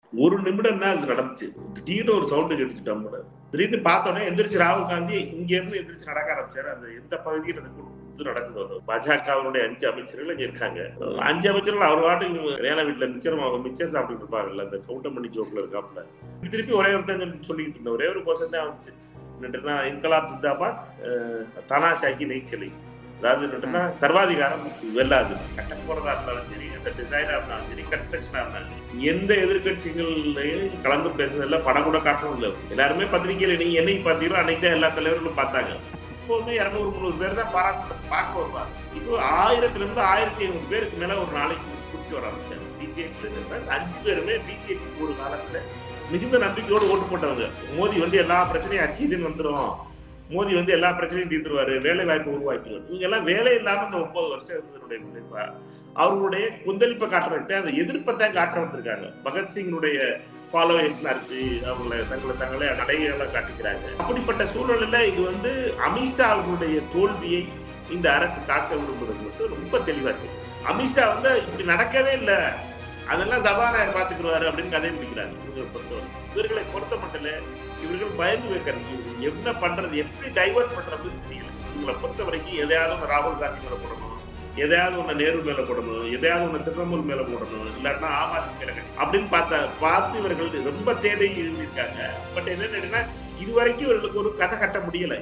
ஒரு நிமிடம் தான் அது நடந்துச்சு திடீர்னு ஒரு சவுண்டு கேட்டுச்சு டம்முன்னு திடீர்னு பார்த்தோன்னே எந்திரிச்சு ராகுல் காந்தி இங்க இருந்து எந்திரிச்சு நடக்க ஆரம்பிச்சாரு அந்த எந்த பகுதியில் அது இது நடக்குதோ அது பாஜகவினுடைய அஞ்சு அமைச்சர்கள் இங்க இருக்காங்க அஞ்சு அமைச்சர்கள் அவர் பாட்டுக்கு வேலை வீட்டுல மிச்சம் அவங்க மிச்சம் சாப்பிட்டுட்டு இருப்பாங்கல்ல அந்த கவுண்டமணி ஜோக்ல இருக்காப்புல திருப்பி ஒரே ஒரு தான் சொல்லிட்டு இருந்தேன் ஒரே ஒரு கோஷம் தான் வந்துச்சு என்னட்டுன்னா இன்கலாப் ஜிந்தாபாத் தனாஷாக்கி நெய்ச்சலை அதாவது என்னட்டுன்னா சர்வாதிகாரம் வெல்லாது கட்ட போறதா இருந்தாலும் சரி அந்த டிசைனா இருந்தாலும் சரி கன்ஸ்ட்ரக்ஷனா இருந்தாலும் சரி எந்த எதிர்கட்சிகளையும் கலந்து பேசுனதில்ல படம் கூட காட்டவும் இல்லை எல்லாருமே பத்திரிகையில நீங்க என்னைக்கு பார்த்தீங்களோ அன்னைக்கு தான் எல்லா தலைவர்களும் பார்த்தாங்க இப்போவுமே இரநூறு முந்நூறு பேர் தான் பாராட்டு பார்க்க வருவாங்க இப்போ ஆயிரத்துல இருந்து ஆயிரத்தி ஐநூறு பேருக்கு மேல ஒரு நாளைக்கு கூப்பிட்டு வர ஆரம்பிச்சாங்க பிஜேபி அஞ்சு பேருமே பிஜேபி ஒரு காலத்துல மிகுந்த நம்பிக்கையோடு ஓட்டு போட்டவங்க மோடி வந்து எல்லா பிரச்சனையும் அச்சீதுன்னு வந்துடும் மோடி வந்து எல்லா பிரச்சனையும் தீர்த்துருவாரு வேலை வாய்ப்பு உருவாக்கிடுவார் இவங்க எல்லாம் வேலை இல்லாம இந்த ஒன்பது வருஷம் இருந்ததுடைய முனைப்பா அவர்களுடைய கொந்தளிப்பை காட்டுறதுக்கு அந்த எதிர்ப்பை தான் காட்ட வந்திருக்காங்க பகத்சிங்கினுடைய ஃபாலோவர்ஸ்லாம் இருக்கு அவங்கள தங்களை தங்களை நடைகளை காட்டிக்கிறாங்க அப்படிப்பட்ட சூழ்நிலையில இது வந்து அமித்ஷா அவர்களுடைய தோல்வியை இந்த அரசு காக்க விரும்புறது மட்டும் ரொம்ப தெளிவா இருக்கு அமித்ஷா வந்து இப்படி நடக்கவே இல்லை அதெல்லாம் சபாநாயகர் பார்த்துக்கிறாரு அப்படின்னு கதை பிடிக்கிறாங்க இவங்களை பொறுத்தவரை இவர்களை பொறுத்த மட்டும் இவர்கள் பயந்து வைக்கிறது என்ன பண்றது எப்படி டைவர்ட் பண்றதுன்னு தெரியல இவங்களை பொறுத்த வரைக்கும் எதையாவது ஒன்று ராகுல் காந்தி மேல போடணும் எதையாவது ஒன்று நேரு மேல போடணும் எதையாவது ஒன்று திரிணாமுல் மேல போடணும் இல்லாட்டினா ஆம் ஆத்மி மேல அப்படின்னு பார்த்தா பார்த்து இவர்கள் ரொம்ப தேடி இருக்காங்க பட் என்னன்னா இது வரைக்கும் இவர்களுக்கு ஒரு கதை கட்ட முடியல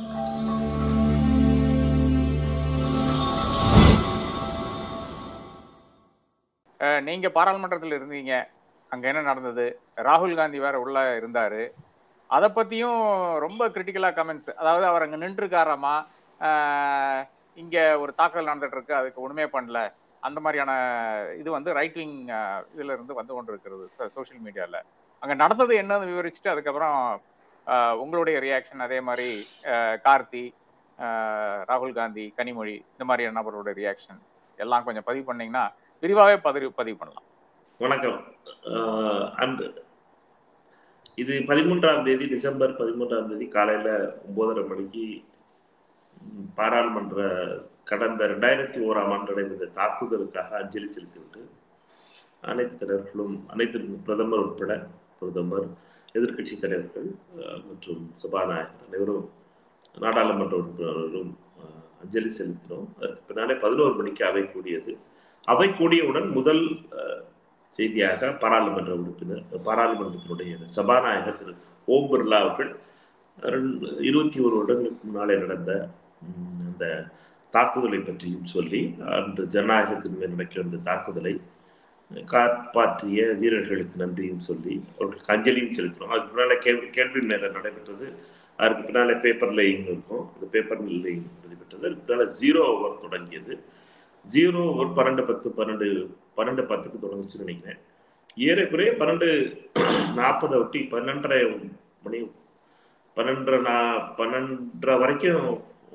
நீங்க பாராளுமன்றத்தில் இருந்தீங்க அங்க என்ன நடந்தது ராகுல் காந்தி வேற உள்ள இருந்தாரு அதை பத்தியும் ரொம்ப கிரிட்டிக்கலா கமெண்ட்ஸ் அதாவது அவர் அங்க நின்றுருக்காராமா இங்க ஒரு தாக்குதல் நடந்துட்டு இருக்கு அதுக்கு ஒண்ணுமே பண்ணல அந்த மாதிரியான இது வந்து ரைட் விங் இதுல இருந்து வந்து கொண்டு இருக்கிறது சோசியல் மீடியால அங்க நடந்தது என்னன்னு விவரிச்சுட்டு அதுக்கப்புறம் உங்களுடைய ரியாக்ஷன் அதே மாதிரி கார்த்தி ராகுல் காந்தி கனிமொழி இந்த மாதிரியான நபரோட ரியாக்ஷன் எல்லாம் கொஞ்சம் பதிவு பண்ணீங்கன்னா விரிவாகவே பதிவு பதிவு பண்ணலாம் வணக்கம் அந்த இது பதிமூன்றாம் தேதி டிசம்பர் பதிமூன்றாம் தேதி காலையில ஒன்பதரை மணிக்கு பாராளுமன்ற கடந்த ரெண்டாயிரத்தி ஓராம் ஆண்டு நடைபெற்ற தாக்குதலுக்காக அஞ்சலி செலுத்திவிட்டு அனைத்து தலைவர்களும் அனைத்து பிரதமர் உட்பட பிரதமர் எதிர்கட்சி தலைவர்கள் மற்றும் சபாநாயகர் அனைவரும் நாடாளுமன்ற உறுப்பினர்களும் அஞ்சலி செலுத்தினோம் அதற்கு பின்னாலே பதினோரு மணிக்கு அவை கூடியது அவை கூடியவுடன் முதல் செய்தியாக பாராளுமன்ற உறுப்பினர் பாராளுமன்றத்தினுடைய சபாநாயகர் திரு ஓம் பிர்லா அவர்கள் இருபத்தி ஒரு வருடங்களுக்கு முன்னாலே நடந்த அந்த தாக்குதலை பற்றியும் சொல்லி அந்த ஜனநாயகத்தின் மேல் நடக்கிற அந்த தாக்குதலை காப்பாற்றிய வீரர்களுக்கு நன்றியும் சொல்லி அவர்களுக்கு அஞ்சலியும் செலுத்தினோம் அதுக்கு பின்னால கேள்வி கேள்வி நேரம் நடைபெற்றது அதுக்கு பின்னால பேப்பர் லேயிங் இருக்கும் அந்த பேப்பர் லேயிங் நடைபெற்றது அதுக்கு பின்னால ஜீரோ ஓவர் தொடங்கியது ஜீரோ ஓவர் பன்னெண்டு பத்து பன்னெண்டு பன்னெண்டு பத்துக்கு தொடங்குச்சுன்னு நினைக்கிறேன் ஏறக்குறைய பன்னெண்டு நாற்பதை ஒட்டி பன்னெண்டரை மணி பன்னெண்டரை நா பன்னெண்டரை வரைக்கும்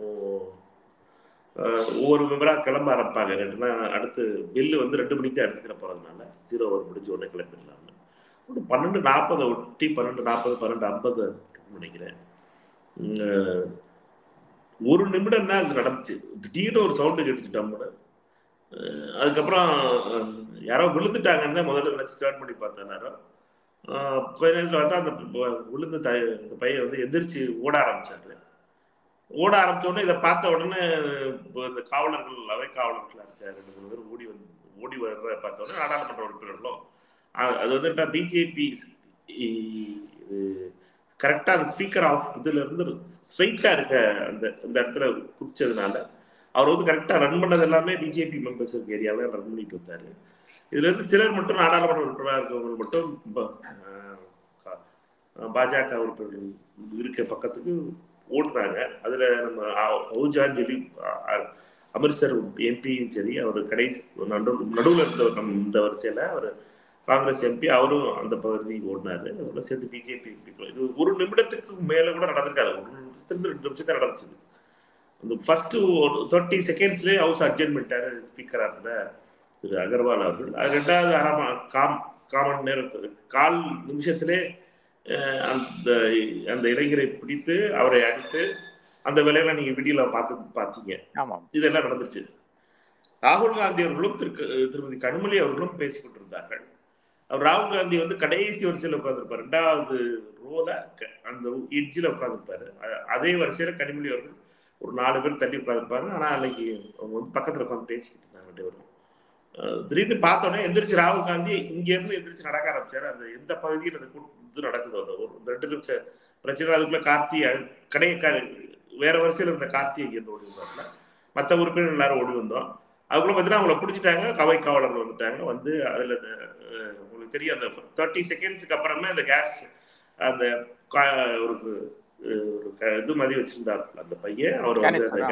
ஒவ்வொரு மெம்பராக கிளம்ப ஆரம்பிப்பாங்க ரெண்டுனா அடுத்து பில்லு வந்து ரெண்டு மணிக்கு தான் எடுத்துக்கிற போகிறதுனால ஜீரோ ஓவர் முடிஞ்சு உடனே கிளம்பிடலாம்னு ஒரு பன்னெண்டு நாற்பதை ஒட்டி பன்னெண்டு நாற்பது பன்னெண்டு ஐம்பது நினைக்கிறேன் ஒரு நிமிடம் தான் அது நடந்துச்சு திடீர்னு ஒரு சவுண்டு கேட்டுச்சு டம்முன்னு அதுக்கப்புறம் யாரோ விழுந்துட்டாங்கன்னு தான் முதல்ல நினச்சி ஸ்டார்ட் பண்ணி பார்த்தேன் நேரம் கொஞ்ச நேரத்தில் பார்த்தா அந்த விழுந்த த இந்த பையன் வந்து எந்திரிச்சு ஓட ஆரம்பிச்சாரு ஓட ஆரம்பிச்சோடனே இதை பார்த்த உடனே இந்த காவலர்கள் அவை காவலர்களாக இருக்க ரெண்டு மூணு பேர் ஓடி வந்து ஓடி வர்ற பார்த்த உடனே நாடாளுமன்ற உறுப்பினர்களும் அது வந்து பிஜேபி கரெக்டாக அந்த ஸ்பீக்கர் ஆஃப் இதுல இருந்து ஸ்ட்ரைட்டாக இருக்க அந்த அந்த இடத்துல குதிச்சதுனால அவர் வந்து கரெக்டாக ரன் பண்ணது எல்லாமே பிஜேபி மெம்பர்ஸ் இருக்க ஏரியாவில் ரன் பண்ணிட்டு வந்தாரு இதுல இருந்து சிலர் மட்டும் நாடாளுமன்ற உறுப்பினராக இருக்கவங்க மட்டும் பாஜக உறுப்பினர்கள் இருக்க பக்கத்துக்கு ஓடுறாங்க அதுல நம்ம அவுஜான்னு சொல்லி அமிர்தசர் எம்பியும் சரி அவர் கடைசி நடு நடுவில் இருந்த நம்ம இந்த வரிசையில அவர் காங்கிரஸ் எம்பி அவரும் அந்த பகுதி ஓடினாரு அதோட சேர்த்து பிஜேபி இது ஒரு நிமிடத்துக்கு மேல கூட நடந்திருக்காது ஒரு நிமிஷத்துல ரெண்டு நிமிஷம் தான் நடந்துச்சு அந்த ஃபர்ஸ்ட் தேர்ட்டி செகண்ட்ஸ்லேயே ஹவுஸ் அட்ஜென்ட் பண்ணிட்டாரு ஸ்பீக்கராக இருந்த திரு அகர்வால் அவர்கள் அது ரெண்டாவது அரை காம் காமன் நேரத்தில் கால் நிமிஷத்திலே அந்த அந்த இளைஞரை பிடித்து அவரை அடித்து அந்த வேலையெல்லாம் நீங்க வீடியோல பார்த்து பார்த்தீங்க இதெல்லாம் நடந்துச்சு ராகுல் காந்தி அவர்களும் திரு திருமதி கனிமொழி அவர்களும் பேசிக் கொண்டிருந்தார்கள் அவர் ராகுல் காந்தி வந்து கடைசி வரிசையில் உட்காந்துருப்பார் ரெண்டாவது ரோல அந்த எட்ஜில் உட்காந்துருப்பாரு அதே வரிசையில கனிமொழி அவர்கள் ஒரு நாலு பேர் தள்ளி உட்காந்துருப்பாரு ஆனால் அன்னைக்கு அவங்க வந்து பக்கத்தில் உட்காந்து பேசிக்கிட்டு இருந்தாங்க ரெண்டு பேரும் திடீர்னு பார்த்தோன்னே எந்திரிச்சு ராகுல் காந்தி இங்க இருந்து எந்திரிச்சு நடக்க ஆரம்பிச்சாரு அந்த எந்த பகுதியில் அந்த இது நடக்குதோ அந்த ஒரு ரெண்டு நிமிஷம் பிரச்சனை அதுக்குள்ள கார்த்தி கடைய வேற வரிசையில் இருந்த கார்த்தி இங்க இருந்து ஓடி வந்தார்ல மற்ற உறுப்பினர் எல்லாரும் ஓடி வந்தோம் அதுக்குள்ள பார்த்தீங்கன்னா அவங்கள பிடிச்சிட்டாங்க கவை காவலர்கள் வந்துட்டாங்க வந்து அதில் உங்களுக்கு தெரியும் அந்த தேர்ட்டி செகண்ட்ஸுக்கு அப்புறமே அந்த கேஸ் அந்த ஒரு ஒரு இது மாதிரி வச்சிருந்தார் அந்த பையன் அவர் வந்து அந்த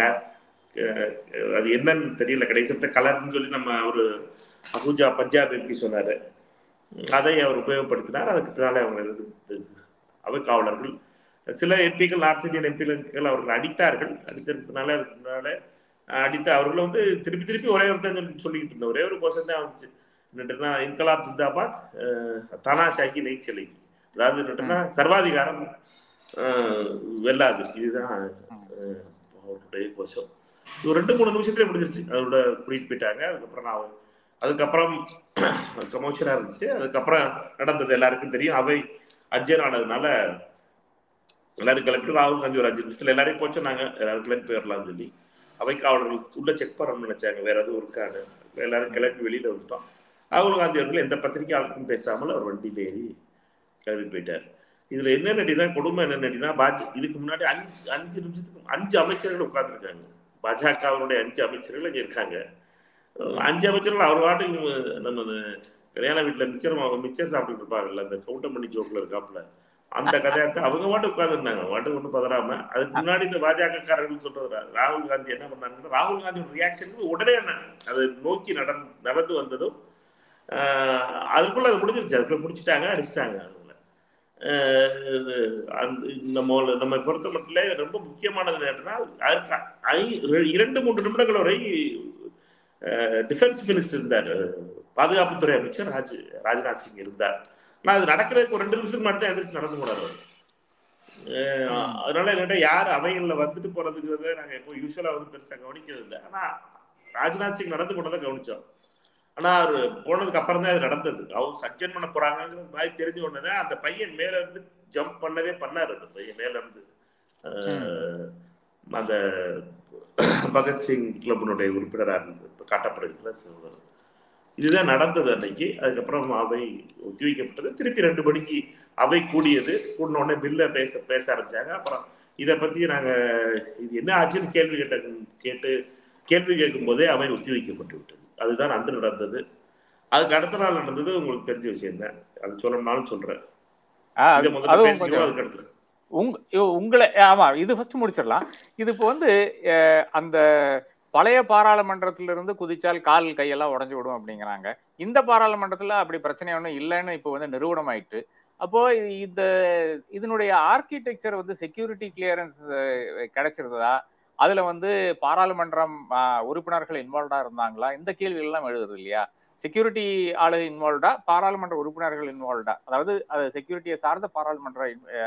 அது என்னன்னு தெரியல கடைசி கலர்னு சொல்லி நம்ம ஒரு அபூஜா பஞ்சாப் எம்பி சொன்னாரு அதை அவர் உபயோகப்படுத்தினார் அதுக்கு பின்னாலே அவங்க அவை காவலர்கள் சில எம்பிக்கள் நார்த் இந்தியன் எம்பிக்கள் அவர்கள் அடித்தார்கள் அடித்ததுனால அதுக்கு முன்னால அடித்து அவர்கள் வந்து திருப்பி திருப்பி ஒரே ஒருத்தன் சொல்லிக்கிட்டு இருந்த ஒரே ஒரு கோஷம் தான் வந்துச்சு என்னட்டுனா இன்கலாப் ஜிந்தாபாத் தானாஷாக்கி நெய்ச்சலை அதாவது என்னட்டுனா சர்வாதிகாரம் வெல்லாது இதுதான் அவருடைய கோஷம் இது ரெண்டு மூணு நிமிஷத்துல முடிஞ்சிருச்சு அதோட கூட்டிட்டு போயிட்டாங்க அதுக்கப்புறம் நான் அதுக்கப்புறம் கமோஷனா இருந்துச்சு அதுக்கப்புறம் நடந்தது எல்லாருக்கும் தெரியும் அவை அஜயன் ஆனதுனால எல்லாரும் கிளப்பிட்டு ராகுல் காந்தி ஒரு அஞ்சு நிமிஷத்துல எல்லாரையும் போச்சோன்னாங்க எல்லாரும் கிளம்பி போயிடலாம்னு சொல்லி அவை காவலர்கள் உள்ள செக் பண்ணணும்னு நினைச்சாங்க வேற எதுவும் இருக்காங்க எல்லாரும் கிளம்பி வெளியில வந்துட்டோம் ராகுல் காந்தி அவர்கள் எந்த பத்திரிகையாளருக்கும் பேசாமல் அவர் வண்டியில ஏறி கிளம்பி போயிட்டார் இதுல என்ன நடினா கொடுமை என்ன நடினா பாஜ இதுக்கு முன்னாடி அஞ்சு அஞ்சு நிமிஷத்துக்கு அஞ்சு அமைச்சர்கள் உட்கார்ந்துருக்காங்க பாஜகவினுடைய அஞ்சு அமைச்சர்கள் இங்க இருக்காங்க அஞ்சு அமைச்சர்கள் அவர் பாட்டுக்கு நம்ம கல்யாண வீட்டுல மிச்சர் மிச்சர் சாப்பிட்டு இருப்பாங்கல்ல அந்த கவுண்டமணி ஜோக்ல இருக்காப்புல அந்த கதையாக்க அவங்க மட்டும் உட்காந்துருந்தாங்க மட்டும் ஒன்றும் பதறாம அதுக்கு முன்னாடி இந்த பாஜக காரர்கள் சொல்றது ராகுல் காந்தி என்ன பண்ணாங்கன்னா ராகுல் காந்தியோட ரியாக்ஷன் உடனே அதை நோக்கி நடந்து நடந்து வந்ததும் அதுக்குள்ள அது முடிஞ்சிருச்சு அதுக்குள்ள முடிச்சுட்டாங்க அடிச்சிட்டாங்க அந்த நம்ம நம்ம பொறுத்த மட்டும் ரொம்ப முக்கியமானது என்னன்னா அதுக்கு இரண்டு மூன்று நிமிடங்கள் வரை டிஃபென்ஸ் மினிஸ்டர் இருந்தார் பாதுகாப்புத்துறை அமைச்சர் ராஜ் ராஜ்நாத் சிங் இருந்தார் நான் அது நடக்கிறதுக்கு ஒரு ரெண்டு நிமிஷத்துக்கு மட்டும் தான் எந்திரிச்சு நடந்து போனார் அதனால என்கிட்ட யார் அவைகளில் வந்துட்டு போறதுங்கிறத நாங்கள் எப்போ யூஸ்வலா வந்து பெருசாக கவனிக்கிறது இல்லை ஆனால் ராஜ்நாத் சிங் நடந்து போனதை கவனிச்சோம் ஆனா அவர் போனதுக்கு அப்புறம் தான் அது நடந்தது அவர் சஜ்ஜன் பண்ண போறாங்கிறது மாதிரி தெரிஞ்ச உடனே அந்த பையன் மேல இருந்து ஜம்ப் பண்ணதே பண்ணாரு அந்த பையன் மேல இருந்து அந்த பகத்சிங் கிளப்பினுடைய உறுப்பினராக இருந்தது காட்டப்படுகிற சிறுவர் இதுதான் நடந்தது அன்னைக்கு அதுக்கப்புறம் அவை ஒத்திவைக்கப்பட்டது திருப்பி ரெண்டு மணிக்கு அவை கூடியது கூடின உடனே பில்ல பேச பேச ஆரம்பிச்சாங்க அப்புறம் இதை பத்தி நாங்க இது என்ன ஆச்சுன்னு கேள்வி கேட்ட கேட்டு கேள்வி கேட்கும் போதே அவை ஒத்திவைக்கப்பட்டு விட்டது அதுதான் அன்று நடந்தது அதுக்கு அடுத்த நாள் நடந்தது உங்களுக்கு தெரிஞ்ச விஷயம் தான் அது சொல்லணும்னாலும் சொல்றேன் அதுக்கு அடுத்து உங்களை ஆமா இது ஃபர்ஸ்ட் முடிச்சிடலாம் இது இப்போ வந்து அந்த பழைய பாராளுமன்றத்தில இருந்து குதிச்சால் கால் கையெல்லாம் உடஞ்சு விடும் அப்படிங்கிறாங்க இந்த பாராளுமன்றத்துல அப்படி பிரச்சனை ஒன்றும் இல்லைன்னு இப்போ வந்து நிறுவனம் ஆயிட்டு அப்போ இந்த இதனுடைய ஆர்கிடெக்சர் வந்து செக்யூரிட்டி கிளியரன்ஸ் கிடைச்சிருந்ததா அதுல வந்து பாராளுமன்றம் உறுப்பினர்கள் இன்வால்வ்டா இருந்தாங்களா இந்த கேள்விகள் எல்லாம் எழுதுறது இல்லையா செக்யூரிட்டி ஆளு இன்வால்வ்டா பாராளுமன்ற உறுப்பினர்கள் இன்வால்வ்டா அதாவது அது செக்யூரிட்டியை சார்ந்த பாராளுமன்ற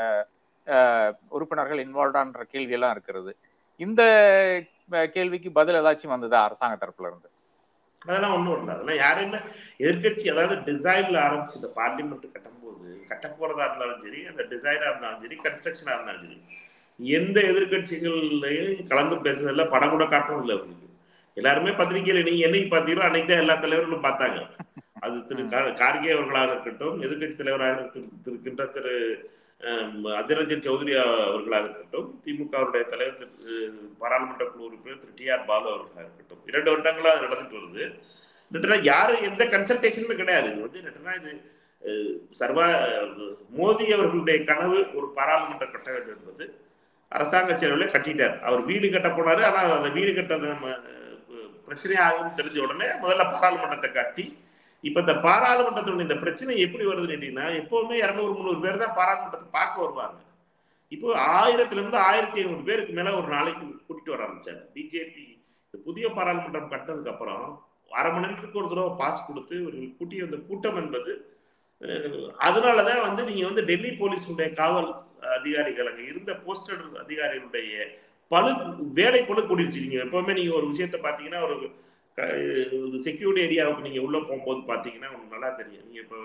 உறுப்பினர்கள் இன்வால்வ்டான்ற கேள்வி எல்லாம் இருக்கிறது இந்த கேள்விக்கு பதில் ஏதாச்சும் வந்ததா அரசாங்க தரப்புல இருந்து அதெல்லாம் ஒன்றும் இல்லை அதெல்லாம் யாருமே எதிர்கட்சி அதாவது டிசைன்ல ஆரம்பிச்சு இந்த பார்லிமெண்ட் கட்டும்போது கட்ட போறதா இருந்தாலும் சரி அந்த டிசைனா இருந்தாலும் சரி கன்ஸ்ட்ரக்ஷனா இருந்தாலும் சரி எந்த எதிர்கட்சிகள்லையும் கலந்து பேசுனதில்ல படம் கூட காட்டவும் இல்லை அவங்களுக்கு எல்லாருமே பத்திரிகையில நீங்க என்னைக்கு பார்த்தீங்களோ அன்னைக்கு தான் எல்லா தலைவர்களும் பார்த்தாங்க அது திரு கார்கே அவர்களாக இருக்கட்டும் எதிர்கட்சி தலைவராக இருக்கின்ற திரு அதிரஞ்சன் சௌத்ரி அவர்களாக இருக்கட்டும் திமுகவுடைய தலைவர் திரு பாராளுமன்ற குழு உறுப்பினர் திரு டி ஆர் பாலு அவர்களாக இருக்கட்டும் இரண்டு வருடங்களா அது நடந்துட்டு வருது நட்டுனா யாரும் எந்த கன்சல்டேஷனுமே கிடையாது இது வந்து நட்டுனா இது சர்வா மோடி அவர்களுடைய கனவு ஒரு பாராளுமன்ற கட்ட வேண்டும் என்பது அரசாங்க செலவுல கட்டிட்டார் அவர் வீடு கட்ட போனாரு ஆனா அந்த வீடு கட்ட நம்ம பிரச்சனையாகும் தெரிஞ்ச உடனே முதல்ல பாராளுமன்றத்தை கட்டி இப்ப இந்த பாராளுமன்றத்தோட இந்த பிரச்சனை எப்படி வருதுன்னு கேட்டீங்கன்னா எப்பவுமே இரநூறு முந்நூறு பேர் தான் பாராளுமன்றத்தை பார்க்க வருவாங்க இப்போ ஆயிரத்துல இருந்து ஆயிரத்தி ஐநூறு பேருக்கு மேல ஒரு நாளைக்கு கூட்டிட்டு வர ஆரம்பிச்சாங்க பிஜேபி இந்த புதிய பாராளுமன்றம் கட்டினதுக்கு அப்புறம் அரை மணி நேரத்துக்கு ஒரு தடவை பாஸ் கொடுத்து இவர்கள் கூட்டி வந்த கூட்டம் என்பது அதனாலதான் வந்து நீங்க வந்து டெல்லி போலீஸுடைய காவல் அதிகாரிகள் அங்க இருந்த போஸ்டர் அதிகாரிகளுடைய பழு வேலை பழு கூடிருச்சு நீங்க எப்பவுமே நீங்க ஒரு விஷயத்த பாத்தீங்கன்னா ஒரு செக்யூரிட்டி ஏரியாவுக்கு நீங்க உள்ள போகும்போது பாத்தீங்கன்னா உங்களுக்கு நல்லா தெரியும் நீங்க இப்போ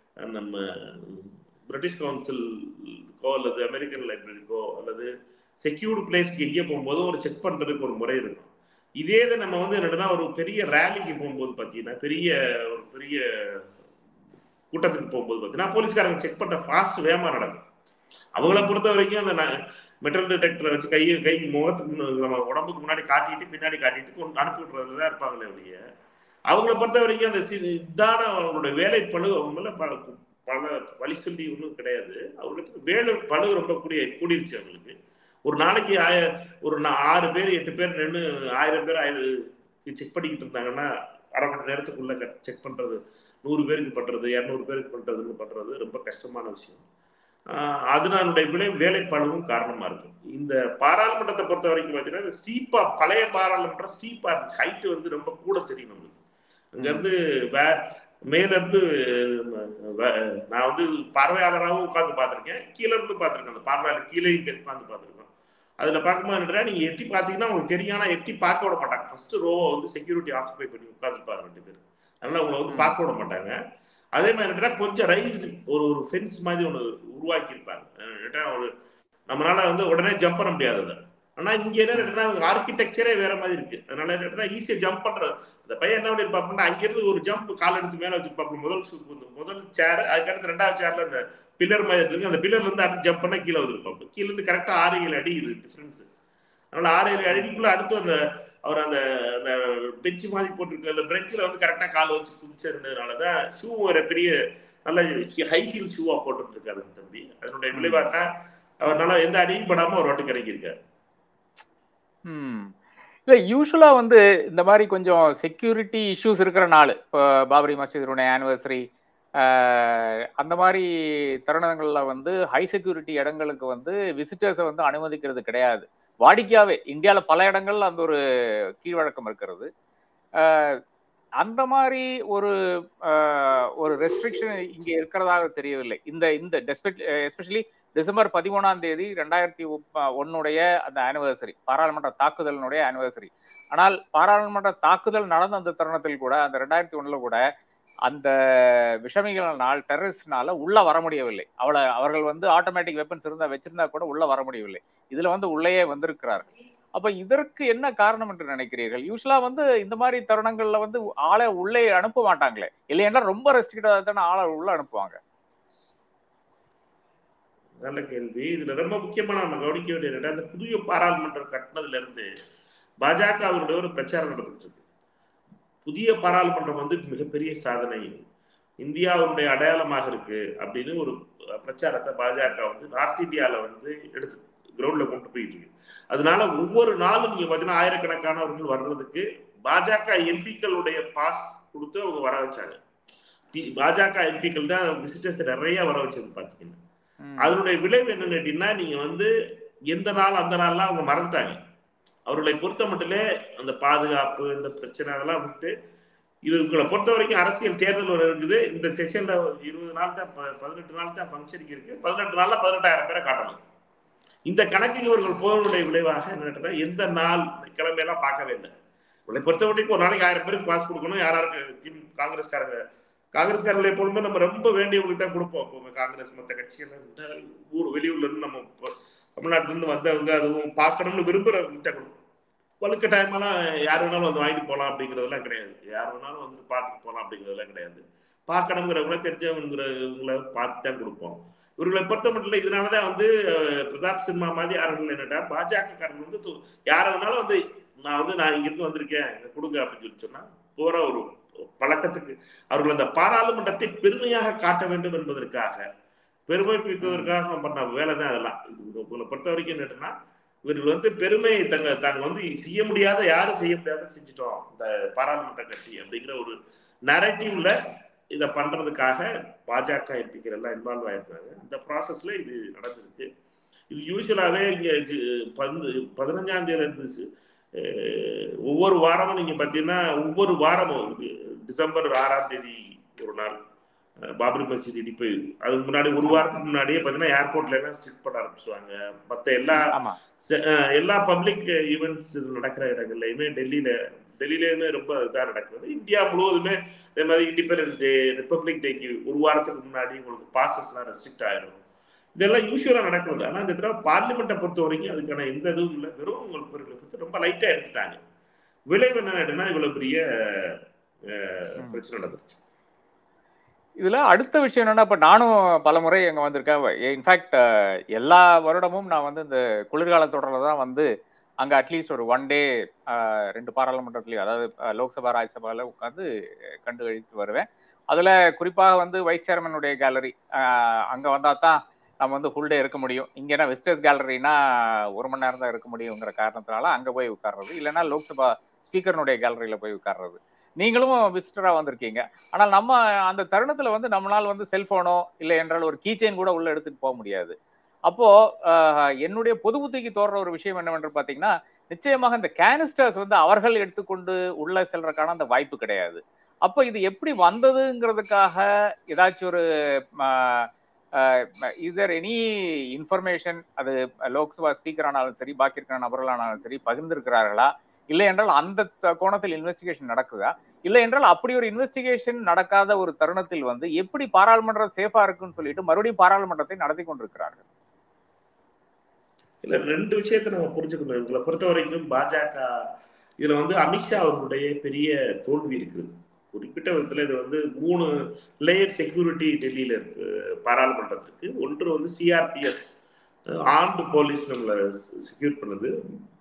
நம்ம பிரிட்டிஷ் கவுன்சிலுக்கோ அல்லது அமெரிக்கன் லைப்ரரிக்கோ அல்லது செக்யூர்டு பிளேஸ்க்கு எங்கே போகும்போது ஒரு செக் பண்ணுறதுக்கு ஒரு முறை இருக்கும் இதே இதை நம்ம வந்து என்னன்னா ஒரு பெரிய ரேலிக்கு போகும்போது பார்த்தீங்கன்னா பெரிய ஒரு பெரிய கூட்டத்துக்கு போகும்போது பார்த்தீங்கன்னா போலீஸ்காரங்க செக் பண்ணுற ஃபாஸ்ட் வேகமாக நடக்கும் அவங்கள பொறுத்த வரைக்கும் அந்த மெட்டல் டிடெக்டரை வச்சு கையை கை முகத்துக்கு முன்ன- நம்ம உடம்புக்கு முன்னாடி காட்டிட்டு பின்னாடி காட்டிட்டு கொண்டு அனுப்பி விடுறதுல தான் இருப்பாங்களே ஒழிய அவங்கள பொறுத்த வரைக்கும் அந்த சி- இதான அவங்களோட வேலை பழு அவங்க மேல பல பல வழி சொல்லி ஒன்றும் கிடையாது அவங்களுக்கு வேலை பழு ரொம்ப கூடிய கூடிருச்சு அவங்களுக்கு ஒரு நாளைக்கு ஆய ஒரு நா- ஆறு பேர் எட்டு பேர் நின்று ஆயிரம் பேர் ஆயிரம் செக் பண்ணிக்கிட்டு இருந்தாங்கன்னா அரை மணி நேரத்துக்குள்ள செக் பண்றது நூறு பேருக்கு பண்றது இரநூறு பேருக்கு பண்றதுன்னு பண்றது ரொம்ப கஷ்டமான விஷயம் ஆஹ் அதனுடைய விளை வேலைப்பளவும் காரணமா இருக்கும் இந்த பாராளுமன்றத்தை பொறுத்த வரைக்கும் பார்த்தீங்கன்னா இந்த ஸ்டீப்பா பழைய பாராளுமன்றம் ஸ்டீப்பா இருந்துச்சு ஹைட் வந்து ரொம்ப கூட தெரியும் நம்மளுக்கு அங்க இருந்து வே மேல இருந்து வே- நான் வந்து பார்வையாளராகவும் உட்கார்ந்து பார்த்திருக்கேன் கீழே இருந்து பார்த்திருக்கேன் அந்த பார்வையாளர் கீழே உட்கார்ந்து பார்த்திருக்கேன் அதுல பார்க்கும்போது என்னடா நீங்க எட்டி பார்த்தீங்கன்னா உங்களுக்கு தெரியும் ஆனா எட்டி பார்க்க விட மாட்டாங்க ஃபர்ஸ்ட் ரோவை வந்து செக்யூரிட்டி ஆக்குபை பண்ணி உட்காந்துருப்பாங்க ரெண்டு பேர் அதனால உங்களை வந்து பார்க்க விட மாட்டாங்க அதே மாதிரி என்னடா கொஞ்சம் ரைஸ் ஒரு ஒரு ஃபென்ஸ் மாதிரி ஒன்று உருவாக்கி இருப்பாங்க என்னடா ஒரு நம்மளால வந்து உடனே ஜம்ப் பண்ண முடியாது அதை ஆனா இங்க என்ன ஆர்கிடெக்சரே வேற மாதிரி இருக்கு அதனால என்னன்னா ஈஸியா ஜம்ப் பண்றது அந்த பையன் என்ன பண்ணிருப்பாப்புன்னா அங்கிருந்து ஒரு ஜம்ப் கால் எடுத்து மேல வச்சிருப்பாப்புல முதல் சூப் வந்து முதல் சேர் அதுக்கடுத்து ரெண்டாவது சேர்ல இந்த பில்லர் மாதிரி இருக்கு அந்த பில்லர்ல இருந்து அடுத்து ஜம்ப் பண்ணா கீழே வந்துருப்பாப்பு கீழ இருந்து கரெக்டா ஆறு ஏழு அடி இது டிஃபரன்ஸ் அதனால ஆறு ஏழு அடிக்குள்ள அடுத்து அந்த அவர் அந்த அந்த பெஞ்சு மாதிரி போட்டிருக்க அந்த பெஞ்சில் வந்து கரெக்டா கால் வச்சு குதிச்சிருந்ததுனால தான் ஷூ ஒரு பெரிய நல்ல ஹை ஹீல் ஷூவா போட்டுட்டு இருக்காரு அந்த தம்பி அதனுடைய விளைவாக தான் அவர்னால எந்த அடியும் படாம ஒரு வாட்டி கிடைக்கிருக்காரு ம் இல்ல யூஸ்வலா வந்து இந்த மாதிரி கொஞ்சம் செக்யூரிட்டி இஷ்யூஸ் இருக்கிற நாள் இப்போ பாபரி மசீதுடைய ஆனிவர்சரி அந்த மாதிரி தருணங்கள்ல வந்து ஹை செக்யூரிட்டி இடங்களுக்கு வந்து விசிட்டர்ஸை வந்து அனுமதிக்கிறது கிடையாது வாடிக்கையாவே இந்தியாவில் பல இடங்கள்ல அந்த ஒரு கீழ்வழக்கம் இருக்கிறது அஹ், அந்த மாதிரி ஒரு அஹ், ஒரு ரெஸ்ட்ரிக்ஷன் இங்க இருக்கிறதாக தெரியவில்லை இந்த இந்த எஸ்பெஷலி டிசம்பர் பதிமூணாம் தேதி ரெண்டாயிரத்தி ஒன்னுடைய அந்த ஆனிவர்சரி பாராளுமன்ற தாக்குதலினுடைய ஆனிவர்சரி ஆனால் பாராளுமன்ற தாக்குதல் நடந்த அந்த தருணத்தில் கூட அந்த ரெண்டாயிரத்தி ஒண்ணுல கூட அந்த விஷமிகளினால் டெரரிஸ்ட்னால உள்ள வர முடியவில்லை அவளை அவர்கள் வந்து ஆட்டோமேட்டிக் வெப்பன்ஸ் இருந்தா வச்சிருந்தா கூட உள்ள வர முடியவில்லை இதுல வந்து உள்ளேயே வந்திருக்கிறார் அப்ப இதற்கு என்ன காரணம் என்று நினைக்கிறீர்கள் யூஸ்வலா வந்து இந்த மாதிரி தருணங்கள்ல வந்து ஆளை உள்ளே அனுப்ப மாட்டாங்களே இல்லைன்னா ரொம்ப ரெஸ்ட்ரிக்டா தானே ஆளை உள்ள அனுப்புவாங்க நல்ல கேள்வி இதுல ரொம்ப முக்கியமான நம்ம கவனிக்க வேண்டியது என்னன்னா, இந்த புதிய பாராளுமன்றம் கட்டினதுல இருந்து பாஜகவினுடைய ஒரு பிரச்சாரம் நடந்துட்டு இருக்கு புதிய பாராளுமன்றம் வந்து மிகப்பெரிய சாதனை இந்தியாவுடைய அடையாளமாக இருக்கு அப்படின்னு ஒரு பிரச்சாரத்தை பாஜக வந்து நார்த் இந்தியால வந்து எடுத்து கிரவுண்ட்ல கொண்டு போயிட்டு இருக்கு அதனால ஒவ்வொரு நாளும் நீங்க பாத்தீங்கன்னா ஆயிரக்கணக்கானவர்கள் வர்றதுக்கு பாஜக எம்பிக்களுடைய பாஸ் கொடுத்து அவங்க வர வச்சாங்க பி- பாஜக எம்பிக்கள் தான் விசிட்டர்ஸ் நிறைய வர வச்சது பாத்தீங்கன்னா ம். அதனுடைய விளைவு என்னன்னு கேட்டீங்கன்னா நீங்க வந்து எந்த நாள் அந்த நாள்லாம் அவங்க மறந்துட்டாங்க அவர்களை பொறுத்த மட்டுமே அந்த பாதுகாப்பு இந்த பிரச்சனை அதெல்லாம் விட்டு இவங்களை பொறுத்த வரைக்கும் அரசியல் தேர்தல் ஒரு இருக்குது இந்த செஷன்ல இருபது நாள் தான் ப- பதினெட்டு நாள் தான் ஃபங்க்ஷனுக்கு இருக்கு பதினெட்டு நாள்ல பதினெட்டாயிரம் பேரை காட்டணும் இந்த கணக்கு இவர்கள் போவனுடைய விளைவாக என்ன கேட்டா, எந்த நாள் கிழமையெல்லாம் பார்க்கவே இல்லை இவங்களை பொறுத்த வரைக்கும் ஒரு நாளைக்கு ஆயிரம் பேருக்கு பாஸ் கொடுக்கணும் யாராருக்கு திம் காங்கிரஸ்காரங்க காங்கிரஸ்காரர்களை எப்பொழுதுமே நம்ம ரொம்ப வேண்டியவங்களுக்கு தான் கொடுப்போம் இப்போ காங்கிரஸ் மற்ற கட்சிகள் இந்த ஊர் வெளியூர்ல இருந்து நம்ம இப்போ தமிழ்நாட்டுல இருந்து வந்தவங்க அதுவும் பார்க்கணும்னு விரும்புறவங்க தான் கொடுப்போம் வழுக்க டைமெல்லாம் யார் வேணாலும் வந்து வாங்கிட்டு போகலாம் அப்படிங்கிறதெல்லாம் கிடையாது யார் வேணாலும் வந்து பார்த்துட்டு போகலாம் அப்படிங்கிறதெல்லாம் கிடையாது பார்க்கணுங்கிறவங்கள தெரிஞ்சவங்கிறவங்கள பார்த்து தான் கொடுப்போம் இவர்களை பொறுத்த மட்டும் இல்லை இதனாலதான் வந்து அஹ், பிரதாப் சின்மா மாதிரி யார்கள் என்னடா பாஜக காரங்க வந்து து- யார வேணாலும் வந்து நான் வந்து நான் இங்கிருந்து வந்திருக்கேன் எனக்கு கொடுங்க அப்படின்னு சொல்லி சொன்னா போற ஒரு பழக்கத்துக்கு அவர்கள் அந்த பாராளுமன்றத்தை பெருமையாக காட்ட வேண்டும் என்பதற்காக பெருமை பீத்துவதற்காக பண்ண வேலை தான் அதெல்லாம் இது உங்களை பொறுத்த வரைக்கும் என்னன்னா இவர்கள் வந்து பெருமை தங்க தாங்க வந்து செய்ய முடியாத யாரும் செய்ய முடியாத செஞ்சுட்டோம் இந்த பாராளுமன்ற கட்சி அப்படிங்கிற ஒரு நரேட்டிவ்ல இதை பண்றதுக்காக பாஜக எம்பிக்கள் எல்லாம் இன்வால்வ் ஆயிருக்காங்க இந்த ப்ராசஸ்ல இது நடந்திருக்கு இது யூஸ்வலாவே இங்க ஜி- பந்து- பதினஞ்சாம் தேதி இருந்து சி- அஹ் ஒவ்வொரு வாரமும் நீங்க பாத்தீங்கன்னா ஒவ்வொரு வாரமும் டிசம்பர் ஆறாம் தேதி ஒரு நாள் அஹ் பாபரி மசீத் இடிப்பு அதுக்கு முன்னாடி ஒரு வாரத்துக்கு முன்னாடியே பாத்தீங்கன்னா ஏர்போர்ட்ல எல்லாம் ஸ்ட்ரிக்ட் பண்ண ஆரம்பிச்சிருவாங்க மத்த எல்லா ஆமா செ- அஹ் எல்லா பப்ளிக் ஈவெண்ட்ஸ் நடக்கிற இடங்கள்லயுமே டெல்லியில டெல்லியிலேயுமே ரொம்ப இதாக நடக்கிறது இந்தியா முழுவதுமே அதே மாதிரி இண்டிபெண்டன்ஸ் டே ரிப்பப்ளிக் டேக்கு ஒரு வாரத்துக்கு முன்னாடி உங்களுக்கு பாசஸ்லாம் ரெஸ்ட்ரிக்ட் ஆயிரும் இதெல்லாம் யூஸ்வலாக நடக்கிறது ஆனால் இந்த தடவை பார்லிமெண்ட்டை பொறுத்த வரைக்கும் அதுக்கான எந்த இதுவும் இல்லை வெறும் உங்களுக்கு பொறுத்து ரொம்ப லைட்டாக எடுத்துட்டாங்க விளைவு என்ன ஆயிடுனா இவ்வளவு பெரிய பிரச்சனை நடந்துருச்சு இதுல அடுத்த விஷயம் என்னன்னா இப்ப நானும் பல முறை அங்க வந்திருக்கேன் இன்ஃபேக்ட் எல்லா வருடமும் நான் வந்து இந்த குளிர்கால தொடரில் தான் வந்து அங்க அட்லீஸ்ட் ஒரு ஒன் டே ரெண்டு பாராளுமன்றத்திலையும் அதாவது லோக்சபா ராஜ்யசபால உட்காந்து கண்டு கழித்து வருவேன் அதுல குறிப்பாக வந்து வைஸ் சேர்மனுடைய கேலரி அங்க வந்தா தான் நம்ம வந்து ஃபுல் டே இருக்க முடியும் இங்கன்னா விசிட்டர்ஸ் கேலரினா ஒரு மணி நேரம் தான் இருக்க முடியுங்கிற காரணத்தினால அங்க போய் உட்கார்றது இல்லைன்னா லோக்சபா ஸ்பீக்கர்னுடைய கேலரியில போய் உட்கார்றது நீங்களும் விசிட்டரா வந்திருக்கீங்க ஆனால் நம்ம அந்த தருணத்துல வந்து நம்மளால் வந்து செல்போனோ இல்லை என்றால் ஒரு கீச்சைன் கூட உள்ள எடுத்துட்டு போக முடியாது அப்போ என்னுடைய பொது புத்திக்கு தோன்ற ஒரு விஷயம் என்னவென்று பாத்தீங்கன்னா நிச்சயமாக இந்த கேனிஸ்டர்ஸ் வந்து அவர்கள் எடுத்துக்கொண்டு உள்ள செல்றதுக்கான அந்த வாய்ப்பு கிடையாது அப்போ இது எப்படி வந்ததுங்கிறதுக்காக ஏதாச்சும் ஒரு இதர் எனி இன்ஃபர்மேஷன் அது லோக்சபா ஸ்பீக்கர் ஆனாலும் சரி பாக்கி இருக்கிற நபர்களானாலும் சரி பகிர்ந்திருக்கிறார்களா இல்லை என்றால் அந்த கோணத்தில் இன்வெஸ்டிகேஷன் நடக்குதா இல்லை என்றால் அப்படி ஒரு இன்வெஸ்டிகேஷன் நடக்காத ஒரு தருணத்தில் வந்து எப்படி பாராளுமன்றம் சேஃபா இருக்குன்னு சொல்லிட்டு மறுபடியும் பாராளுமன்றத்தை நடத்தி கொண்டிருக்கிறார்கள் இல்ல ரெண்டு விஷயத்த நம்ம புரிஞ்சுக்கணும் இவங்களை பொறுத்த வரைக்கும் பாஜக இதுல வந்து அமித்ஷா அவர்களுடைய பெரிய தோல்வி இருக்குது குறிப்பிட்ட விதத்துல இது வந்து மூணு லேயர் செக்யூரிட்டி டெல்லியில இருக்கு பாராளுமன்றத்திற்கு ஒன்று வந்து சிஆர்பிஎஃப் ஆர்ம்டு போலீஸ் நம்மளை செக்யூர் பண்ணுது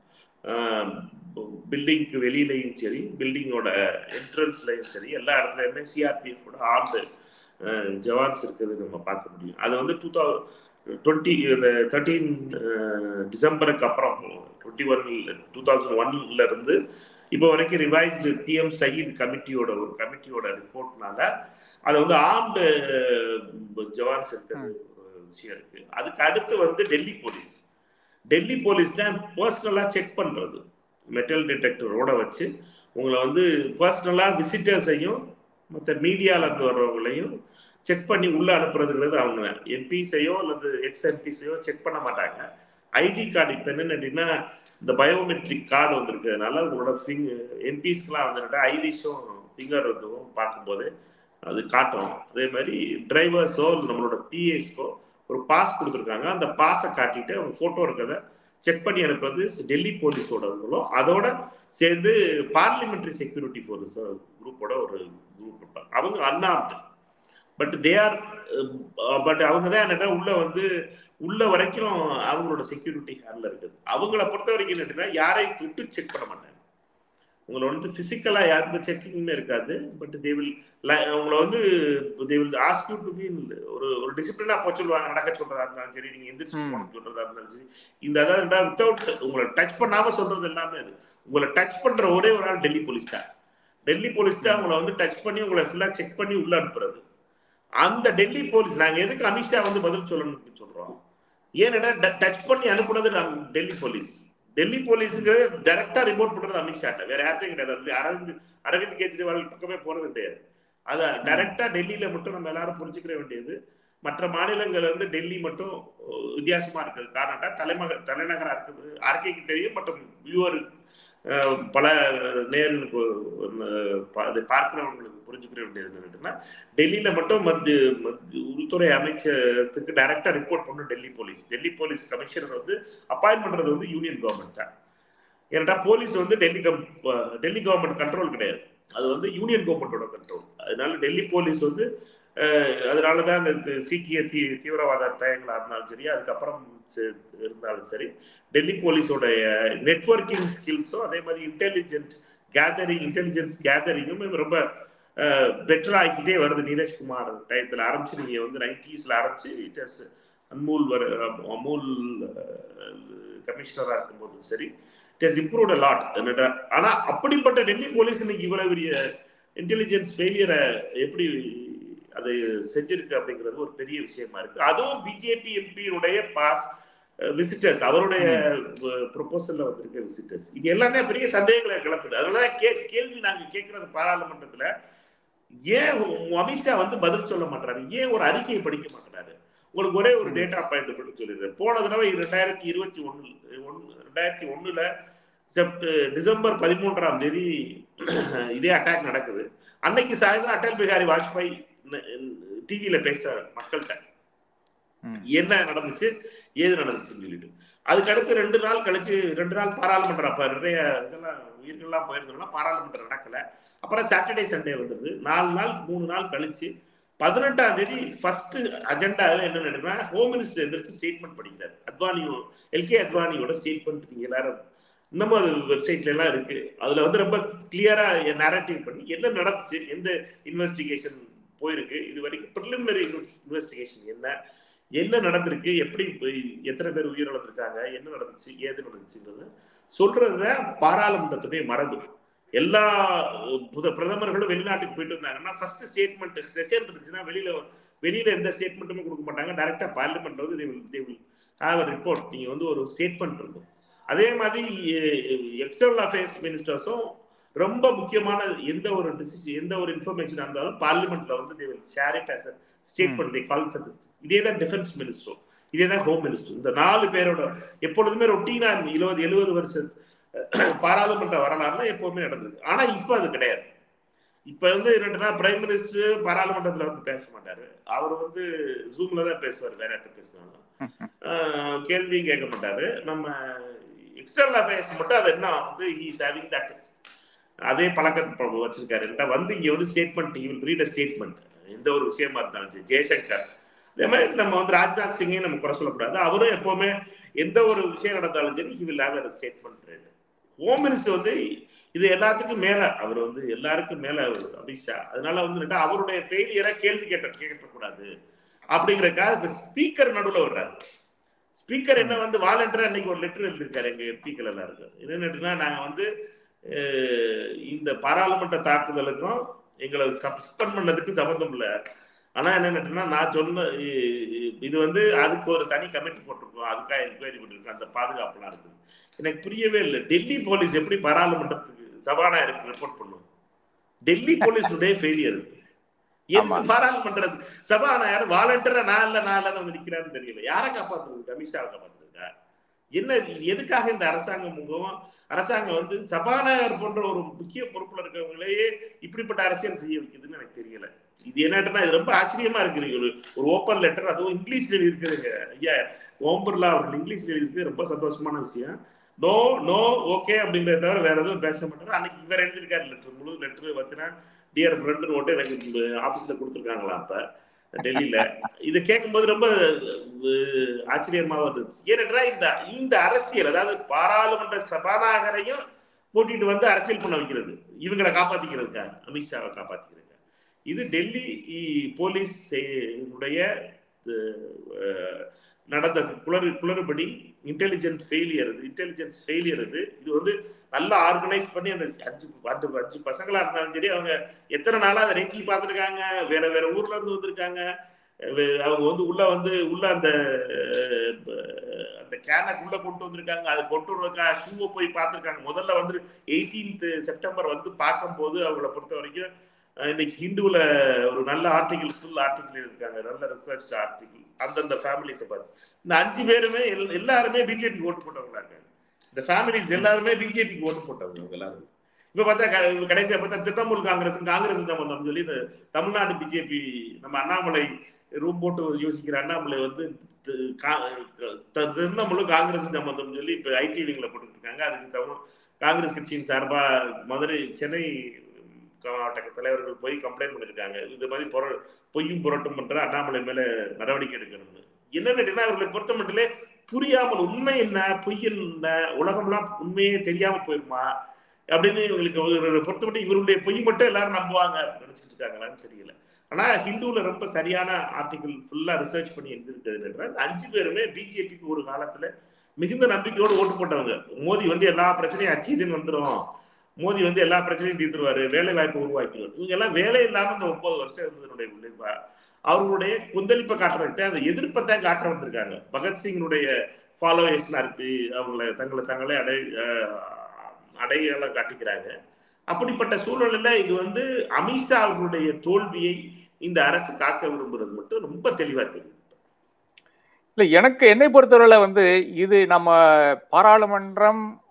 பில்டிங்க்கு வெளியிலையும் சரி பில்டிங்கோட என்ட்ரன்ஸ்லையும் சரி எல்லா இடத்துலையுமே சிஆர்பிஎஃபோட ஆர்ம்டு ஜவான்ஸ் இருக்குது நம்ம பார்க்க முடியும் அது வந்து டூ தௌசண்ட் டுவெண்ட்டி தேர்ட்டீன் டிசம்பருக்கு அப்புறம் டுவெண்ட்டி ஒன் டூ தௌசண்ட் ஒன்ல இருந்து இப்போ வரைக்கும் ரிவைஸ்டு பிஎம் சயீத் கமிட்டியோட ஒரு கமிட்டியோட ரிப்போர்ட்னால அது வந்து ஆர்ம்டு ஜவான்ஸ் இருக்கிறது ஒரு விஷயம் இருக்கு அதுக்கு அடுத்து வந்து டெல்லி போலீஸ் டெல்லி போலீஸ் தான் பர்சனலாக செக் பண்ணுறது மெட்டல் டிடெக்டரோட வச்சு உங்களை வந்து பர்சனலாக விசிட்டர்ஸையும் மற்ற மீடியாவில் இருந்து வர்றவங்களையும் செக் பண்ணி உள்ள அனுப்புறதுங்கிறது அவங்க தான் எம்பிஸையோ அல்லது எக்ஸ் எம்பிஸையோ செக் பண்ண மாட்டாங்க ஐடி கார்டு இப்போ என்னன்னு அப்படின்னா இந்த பயோமெட்ரிக் கார்டு வந்திருக்கிறதுனால உங்களோட ஃபிங் எம்பிஸ்க்கெலாம் வந்துட்டு ஐரிஷும் ஃபிங்கர் இதுவும் பார்க்கும்போது அது காட்டும் அதே மாதிரி டிரைவர்ஸோ நம்மளோட பிஏஸ்க்கோ ஒரு பாஸ் கொடுத்துருக்காங்க அந்த பாஸை காட்டிட்டு அவங்க ஃபோட்டோ இருக்கிறத செக் பண்ணி அனுப்புறது டெல்லி போலீஸோடவங்களும் அதோட சேர்ந்து பார்லிமெண்ட்ரி செக்யூரிட்டி ஃபோர்ஸ் குரூப்போட ஒரு குரூப் இருப்பாங்க அவங்க unarmed but they are but அவங்க தான் என்னன்னா உள்ள வந்து உள்ள வரைக்கும் அவங்களோட செக்யூரிட்டி ஹேண்ட்ல இருக்குது அவங்கள பொறுத்த வரைக்கும் என்னன்னா யாரையும் தொட்டு செக் பண்ண மாட்டாங்க உங்களை வந்து பிசிக்கலா எந்த செக்கிங்குமே இருக்காது பட் தே வில் உங்களை வந்து they will ask you to be ஒரு ஒரு டிசிப்ளினா போக சொல்லுவாங்க நடக்க சொல்றதா இருந்தாலும் சரி நீங்க எந்திரிச்சு போன சொல்றதா இருந்தாலும் சரி இந்த அதாவது வித்தவுட் உங்களை டச் பண்ணாம சொல்றது எல்லாமே அது உங்களை டச் பண்ற ஒரே ஒரு ஆள் டெல்லி போலீஸ் தான் டெல்லி போலீஸ் தான் உங்களை வந்து டச் பண்ணி உங்களை ஃபுல்லா செக் பண்ணி உள்ள அனுப்புறது அந்த டெல்லி போலீஸ் நாங்க எதுக்கு அமித்ஷா வந்து பதில் சொல்லணும்னு சொல்றோம் ஏன்னா டச் பண்ணி அனுப்புனது நம் டெல்லி போலீஸ் டெல்லி போலீஸுக்கு டைரக்டா ரிப்போர்ட் பண்றது அமித்ஷாட்ட வேற யார்ட்டையும் கிடையாது அரவிந்த் அரவிந்த் கெஜ்ரிவால் பக்கமே போறது கிடையாது அத டைரக்டா டெல்லியில மட்டும் நம்ம எல்லாரும் புரிஞ்சுக்கிற வேண்டியது மற்ற மாநிலங்கள்ல இருந்து டெல்லி மட்டும் வித்தியாசமா இருக்குது காரணம் தலைமக தலைநகரா இருக்குது ஆர்கேக்கு தெரியும் மற்றும் வியூவர் பல நேருக்கு அதை பார்க்கிறவங்களுக்கு புரிஞ்சுக்கிற வேண்டியது என்னன்னா டெல்லியில மட்டும் மத்திய உள்துறை அமைச்சருக்கு டைரக்டா ரிப்போர்ட் பண்ணும் Delhi police Delhi police commissioner வந்து அப்பாயின்ட் பண்றது வந்து யூனியன் கவர்மெண்ட் தான் ஏன்னா போலீஸ் வந்து டெல்லி டெல்லி கவர்மெண்ட் கண்ட்ரோல் கிடையாது அது வந்து யூனியன் கவர்மெண்டோட கண்ட்ரோல் அதனால டெல்லி போலீஸ் வந்து அதனாலதான் இந்த சீக்கிய தீ தீவிரவாத டயங்களா இருந்தாலும் சரி அதுக்கப்புறம் இருந்தாலும் சரி டெல்லி போலீஸோடைய நெட்ஒர்க்கிங் ஸ்கில்ஸும் அதே மாதிரி இன்டெலிஜென்ட் கேதரிங் இன்டெலிஜென்ஸ் கேதரிங்கும் ரொம்ப பெட்டர் ஆகிக்கிட்டே வருது நீரஜ்குமார் டயத்தில் ஆரம்பிச்சு நீங்க வந்து நைன்டிஸ்ல ஆரம்பிச்சு இட் ஹஸ் அன்மூல் வர அமூல் கமிஷனரா இருக்கும்போது சரி it has improved a lot ஆனா அப்படிப்பட்ட டெல்லி போலீஸ் இன்னைக்கு இவ்வளவு பெரிய இன்டெலிஜென்ஸ் ஃபெயிலியரை எப்படி அது செஞ்சிருக்கு அப்படிங்கிறது ஒரு பெரிய விஷயமா இருக்கு அதுவும் பிஜேபி எம்பியுடைய பாஸ் விசிட்டர்ஸ் அவருடைய ப்ரொபோசல்ல வந்திருக்க விசிட்டர்ஸ் இது எல்லாமே பெரிய சந்தேகங்களை கிளப்புது அதனால கே கேள்வி நாங்க கேட்கறது பாராளுமன்றத்துல ஏன் அமித்ஷா வந்து பதில் சொல்ல மாட்டாரு ஏன் ஒரு அறிக்கையை படிக்க மாட்டாரு உங்களுக்கு ஒரே ஒரு டேட்டா பாயிண்ட் பற்றி சொல்லிடுறேன் போன தடவை ரெண்டாயிரத்தி இருபத்தி ஒன்னு ஒன்னு ரெண்டாயிரத்தி ஒண்ணுல செப்ட் டிசம்பர் பதிமூன்றாம் தேதி இதே அட்டாக் நடக்குது அன்னைக்கு சாயந்தரம் அடல் பிகாரி வாஜ்பாய் டிவியில பேசுறாரு மக்கள்கிட்ட ம். என்ன நடந்துச்சு ஏது நடந்துச்சுன்னு சொல்லிட்டு அதுக்கு அடுத்து ரெண்டு நாள் கழிச்சு ரெண்டு நாள் பாராளுமன்றம் அப்ப நிறைய இதெல்லாம் உயிர்கள்லாம் போயிருந்தோம்னா பாராளுமன்றம் நடக்கல அப்புறம் சாட்டர்டே சண்டே வந்துருது நாலு நாள் மூணு நாள் கழிச்சு பதினெட்டாம் தேதி ஃபர்ஸ்ட் அஜெண்டாவில் என்ன நடக்குன்னா ஹோம் மினிஸ்டர் எந்திரிச்சு ஸ்டேட்மெண்ட் படிக்கிறார் அத்வானியோ எல்கே அத்வானியோட ஸ்டேட்மெண்ட் நீங்க எல்லாரும் இன்னமும் அது வெப்சைட்ல எல்லாம் இருக்கு அதுல வந்து ரொம்ப கிளியரா நேரட்டிவ் பண்ணி என்ன நடந்துச்சு எந்த இன்வெஸ்டிகேஷன் போயிருக்கு இது வரைக்கும் ப்ரிலிமினரி இன்வெஸ்டிகேஷன் என்ன என்ன நடந்திருக்கு எப்படி போய் எத்தனை பேர் உயிரிழந்திருக்காங்க என்ன நடந்துச்சு ஏது நடந்துச்சுன்றது சொல்றதுல பாராளுமன்றத்துடைய மரபு எல்லா புத- பிரதமர்களும் வெளிநாட்டுக்கு போயிட்டு வந்தாங்கன்னா ஃபர்ஸ்ட் ஸ்டேட்மெண்ட் செஷன் இருந்துச்சுன்னா வெளியில வெளியில எந்த ஸ்டேட்மெண்ட்டுமே கொடுக்க மாட்டாங்க டைரக்டா பார்லிமெண்ட் வந்து they will ஹாவ் ரிப்போர்ட் நீங்க வந்து ஒரு ஸ்டேட்மெண்ட் இருக்கும் அதே மாதிரி எக்ஸ்டர்னல் அஃபேர்ஸ் மினிஸ்டர்ஸும் ரொம்ப முக்கியமான எந்த ஒரு டிசிஷன் எந்த ஒரு இன்ஃபர்மேஷன் இருந்தாலும் பார்லிமெண்ட்ல வந்து they will share it as a statement they call it as- இதே தான் டிஃபென்ஸ் மினிஸ்டரும் இதே தான் ஹோம் மினிஸ்டர் இந்த நாலு பேரோட எப்பொழுதுமே ரொட்டீனா இந்த இருபது எழுபது வருஷம் பாராளுமன்ற வரலாறுல எப்பவுமே நடந்திருக்கு ஆனா இப்ப அது கிடையாது இப்ப வந்து என்னன்னா பிரைம் மினிஸ்டர் பாராளுமன்றத்துல வந்து பேச மாட்டாரு அவர் வந்து ஜூம்ல தான் பேசுவார் வேற யார்கிட்ட பேசுவாங்க ஆஹ் கேள்வியும் கேட்க மாட்டாரு நம்ம எக்ஸ்டர்னல் அஃபேர்ஸ் மட்டும் அது என்ன வந்து ஹீஸ் ஹேவிங் தட் அதே பழக்கத்தை வச்சிருக்காரு என்கிட்ட வந்து இங்க வந்து statement will read a statement எந்த ஒரு விஷயமா இருந்தாலும் சரி ஜெய்சங்கர் அதே மாதிரி நம்ம வந்து ராஜ்நாத் சிங்கையும் நம்ம குறை சொல்லக்கூடாது அவரும் எப்பவுமே எந்த ஒரு விஷயம் நடந்தாலும் சரி he will have statement home minister வந்து இது எல்லாத்துக்கும் மேல அவர் வந்து எல்லாருக்கும் மேல அவர் அமித்ஷா அதனால வந்து என்னன்னா, அவருடைய ஃபெயிலியரை கேள்வி கேட்ட கேட்கக்கூடாது அப்படிங்கறதுக்காக இப்ப ஸ்பீக்கர் நடுவுல வர்றாரு ஸ்பீக்கர் என்ன வந்து வாலண்டியரா அன்னைக்கு ஒரு லெட்டர் எழுதியிருக்காரு எங்க எம்பிக்கள் எல்லாருக்கும் என்னன்னா நாங்க வந்து அஹ், இந்த பாராளுமன்ற தாக்குதலுக்கும் எங்களை சஸ்பெண்ட் பண்ணதுக்கு சம்மந்தம் இல்லை ஆனா என்னன்னா நான் சொன்ன இ- இது வந்து அதுக்கு ஒரு தனி கமிட்டி போட்டிருக்கோம் அதுக்காக என்கொயரி பண்ணிருக்கோம் அந்த பாதுகாப்புலாம் இருக்கு எனக்கு புரியவே இல்லை டெல்லி போலீஸ் எப்படி பாராளுமன்றத்துக்கு சபாநாயகருக்கு ரிப்போர்ட் பண்ணும் டெல்லி போலீஸுடைய ஃபெயிலியர் ஆமா. எதுக்கு பாராளுமன்ற சபாநாயகர் வாலண்டியரா நான் இல்ல நான் இல்ல வந்து நிக்கிறான்னு தெரியல யாரை காப்பாத்துறது அமித்ஷாவை காப்பாத்துறதுக்கா என்ன எதுக்காக இந்த அரசாங்கம் முகம் அரசாங்கம் வந்து சபாநாயகர் போன்ற ஒரு முக்கிய பொறுப்புல இருக்கிறவங்களையே இப்படிப்பட்ட அரசியல் செய்ய வைக்குதுன்னு எனக்கு தெரியல இது என்னன்னா இது ரொம்ப ஆச்சரியமா இருக்கு நீங்க ஒரு ஒரு ஓப்பன் லெட்டர் அதுவும் இங்கிலீஷ்ல எழுதியிருக்குதுங்க ஐயா ஓம் பிர்லா அவர்கள் இங்கிலீஷ்ல எழுதியிருக்கு ரொம்ப சந்தோஷமான விஷயம் நோ நோ ஓகே அப்படிங்கிறத தவிர வேற எதுவும் பேச மாட்டாரு அன்னைக்கு இவர் எழுதியிருக்காரு லெட்டர் முழு லெட்டர் பார்த்தீங்கன்னா டியர் ஃப்ரெண்டு ஓட்டு எனக்கு ஆஃபீஸில் கொடுத்துருக்காங்களா அப்போ டெல்லியில இதை கேட்கும்போது ரொம்ப அஹ், ஆச்சரியமாக இருந்துச்சு ஏனென்றா இந்த இந்த அரசியல் அதாவது பாராளுமன்ற சபாநாயகரையும் கூட்டிட்டு வந்து அரசியல் பண்ண வைக்கிறது இவங்களை காப்பாத்திக்கிறதுக்காக அமித்ஷாவை காப்பாத்திக்கிறதுக்காக இது டெல்லி இ- போலீஸ் உடைய அஹ், நடந்த குளறு குளறுபடி இன்டெலிஜென்ட் ஃபெயிலியர் இது இன்டெலிஜென்ஸ் ஃபெயிலியர் இது இது வந்து நல்லா ஆர்கனைஸ் பண்ணி அந்த அஞ்சு அஞ்சு அஞ்சு பசங்களா இருந்தாலும் சரி அவங்க எத்தனை நாளா அதை ரெக்கி பார்த்துருக்காங்க வேற வேற ஊர்ல இருந்து வந்திருக்காங்க வே- அவங்க வந்து உள்ள வந்து உள்ள அந்த அஹ், ப- அந்த கேனக் உள்ள கொண்டு வந்திருக்காங்க அதை கொண்டு வருவதற்காக ஷூவை போய் பார்த்துருக்காங்க முதல்ல வந்து எயிட்டீன்த் செப்டம்பர் வந்து பார்க்கும்போது அவங்கள பொறுத்த வரைக்கும் அஹ், இன்னைக்கு ஹிந்துல ஒரு நல்ல ஆர்டிகிள் ஃபுல் ஆர்டிகிள் இருக்காங்க நல்ல ரிசர்ச் ஆர்டிகிள் அந்தந்த ஃபேமிலிஸை பார்த்து இந்த அஞ்சு பேருமே எல்- எல்லாருமே பிஜேபி ஓட்டு போட்டவங்களா இருக்காங்க இந்த ஃபேமிலிஸ் எல்லாருமே பிஜேபிக்கு ஓட்டு போட்டவங்க அவங்க எல்லாரும் இப்ப பார்த்தா க- கடைசியா பார்த்தா திரிணாமுல் காங்கிரஸ் காங்கிரஸ் சம்பந்தம் சொல்லி இந்த தமிழ்நாடு பிஜேபி நம்ம அண்ணாமலை ரூம் போட்டு யோசிக்கிற அண்ணாமலை வந்து தி- கா- த- திரிணாமுல் காங்கிரஸ் சம்பந்தம் சொல்லி இப்ப ஐடி விங்ல போட்டுட்டு இருக்காங்க அதுக்கு தமிழ் காங்கிரஸ் கட்சியின் சார்பா மதுரை சென்னை மாவட்ட தலைவர்கள் போய் கம்ப்ளைண்ட் பண்ணிருக்காங்க இது மாதிரி பொற பொய்யும் புரட்டும் பண்ற அண்ணாமலை மேல நடவடிக்கை எடுக்கணும்னு என்னன்னு கேட்டீங்கன்னா அவர்களை பொறுத்த மட்டிலே புரியாமல் உண்மை என்ன பொய் என்ன உலகம்லாம் உண்மையே தெரியாம போயிருமா அப்படின்னு இவங்களுக்கு இவரை பொறுத்த மட்டும் இவருடைய பொய் மட்டும் எல்லாரும் நம்புவாங்க அப்படின்னு நினைச்சிட்டு இருக்காங்களான்னு தெரியல ஆனா ஹிந்துல ரொம்ப சரியான ஆர்டிகிள் ஃபுல்லா ரிசர்ச் பண்ணி எழுதிருக்கிறது என்றால் அஞ்சு பேருமே பிஜேபிக்கு ஒரு காலத்துல மிகுந்த நம்பிக்கையோடு ஓட்டு போட்டவங்க மோடி வந்து எல்லா பிரச்சனையும் அச்சீதுன்னு வந்துடும் மோடி வந்து எல்லா பிரச்சனையும் தீர்த்துருவாரு வேலை வாய்ப்பை உருவாக்கிடுவார் இவங்க எல்லாம் வேலை இல்லாம இந்த ஒன்பது வருஷம் இருந்ததனுடைய விளைவா அவர்களுடைய கொந்தளிப்பை காட்டுறதுக்கு அந்த எதிர்ப்பை தான் காட்ட வந்திருக்காங்க பகத்சிங்கினுடைய ஃபாலோவர்ஸ்லாம் இருக்கு அவங்கள தங்களை தங்களே அடை அஹ், அடையாளம் காட்டிக்கிறாங்க அப்படிப்பட்ட சூழ்நிலையில இது வந்து அமித்ஷா அவர்களுடைய தோல்வியை இந்த அரசு காக்க விரும்புறது மட்டும் ரொம்ப தெளிவா தெரியுது இல்ல எனக்கு என்னை பொறுத்தவரையில வந்து இது நம்ம பாராளுமன்றம்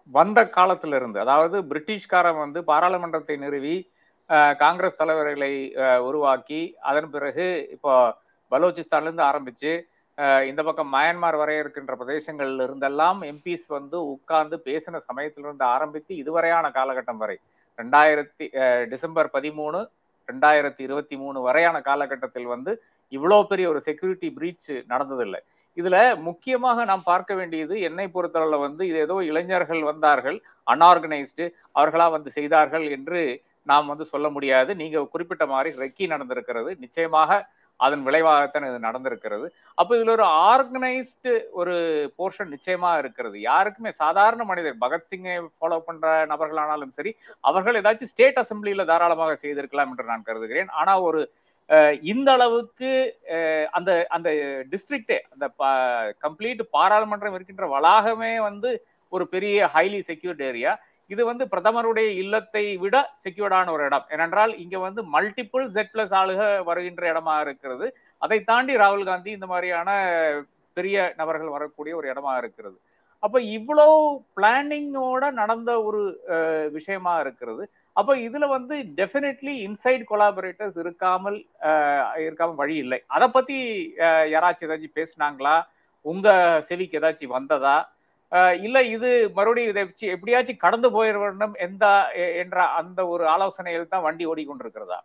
வந்த காலத்துல இருந்து அதாவது பிரிட்டிஷ்காரன் வந்து பாராளுமன்றத்தை நிறுவி அஹ், காங்கிரஸ் தலைவர்களை அஹ், உருவாக்கி அதன் பிறகு இப்போ பலோச்சிஸ்தான்ல இருந்து ஆரம்பிச்சு அஹ், இந்த பக்கம் மயன்மார் வரை இருக்கின்ற பிரதேசங்கள்ல இருந்தெல்லாம் எம்பிஸ் வந்து உட்கார்ந்து பேசின சமயத்திலிருந்து ஆரம்பித்து இதுவரையான காலகட்டம் வரை ரெண்டாயிரத்தி அஹ், டிசம்பர் பதிமூணு ரெண்டாயிரத்தி இருபத்தி மூணு வரையான காலகட்டத்தில் வந்து இவ்வளோ பெரிய ஒரு செக்யூரிட்டி பிரீச் நடந்ததில்லை இதுல முக்கியமாக நாம் பார்க்க வேண்டியது என்னை பொறுத்தளவுல வந்து இது ஏதோ இளைஞர்கள் வந்தார்கள் அன்ஆர்கனைஸ்டு அவர்களா வந்து செய்தார்கள் என்று நாம் வந்து சொல்ல முடியாது நீங்க குறிப்பிட்ட மாதிரி ரெக்கி நடந்திருக்கிறது நிச்சயமாக அதன் விளைவாகத்தான் இது நடந்திருக்கிறது அப்ப இதுல ஒரு ஆர்கனைஸ்டு ஒரு போர்ஷன் நிச்சயமா இருக்கிறது யாருக்குமே சாதாரண மனிதர் பகத்சிங்கை ஃபாலோ பண்ற நபர்களானாலும் சரி அவர்கள் ஏதாச்சும் ஸ்டேட் அசம்பிளியில தாராளமாக செய்திருக்கலாம் என்று நான் கருதுகிறேன் ஆனா ஒரு அஹ், இந்த அளவுக்கு அஹ், அந்த அந்த டிஸ்ட்ரிக்டே அந்த கம்ப்ளீட் பாராளுமன்றம் இருக்கின்ற வளாகமே வந்து ஒரு பெரிய ஹைலி செக்யூர்ட் ஏரியா இது வந்து பிரதமருடைய இல்லத்தை விட செக்யூர்டான ஒரு இடம் ஏனென்றால் இங்க வந்து மல்டிபிள் ஜெட் பிளஸ் ஆளுக வருகின்ற இடமா இருக்கிறது அதை தாண்டி ராகுல் காந்தி இந்த மாதிரியான பெரிய நபர்கள் வரக்கூடிய ஒரு இடமா இருக்கிறது அப்ப இவ்வளோ பிளானிங்கோட நடந்த ஒரு அஹ், விஷயமா இருக்கிறது அப்ப இதுல வந்து டெஃபினெட்லி இன்சைட் கொலாபரேட்டர்ஸ் இருக்காமல் அஹ், இருக்காமல் வழி இல்லை அதை பத்தி அஹ், யாராச்சும் ஏதாச்சும் பேசுனாங்களா உங்க செவிக்கு ஏதாச்சும் வந்ததா அஹ், இல்ல இது மறுபடியும் இதை வச்சு எப்படியாச்சும் கடந்து போயிட வேண்டும் எந்த எ- என்ற அந்த ஒரு ஆலோசனையில் தான் வண்டி ஓடிக்கொண்டிருக்கிறதா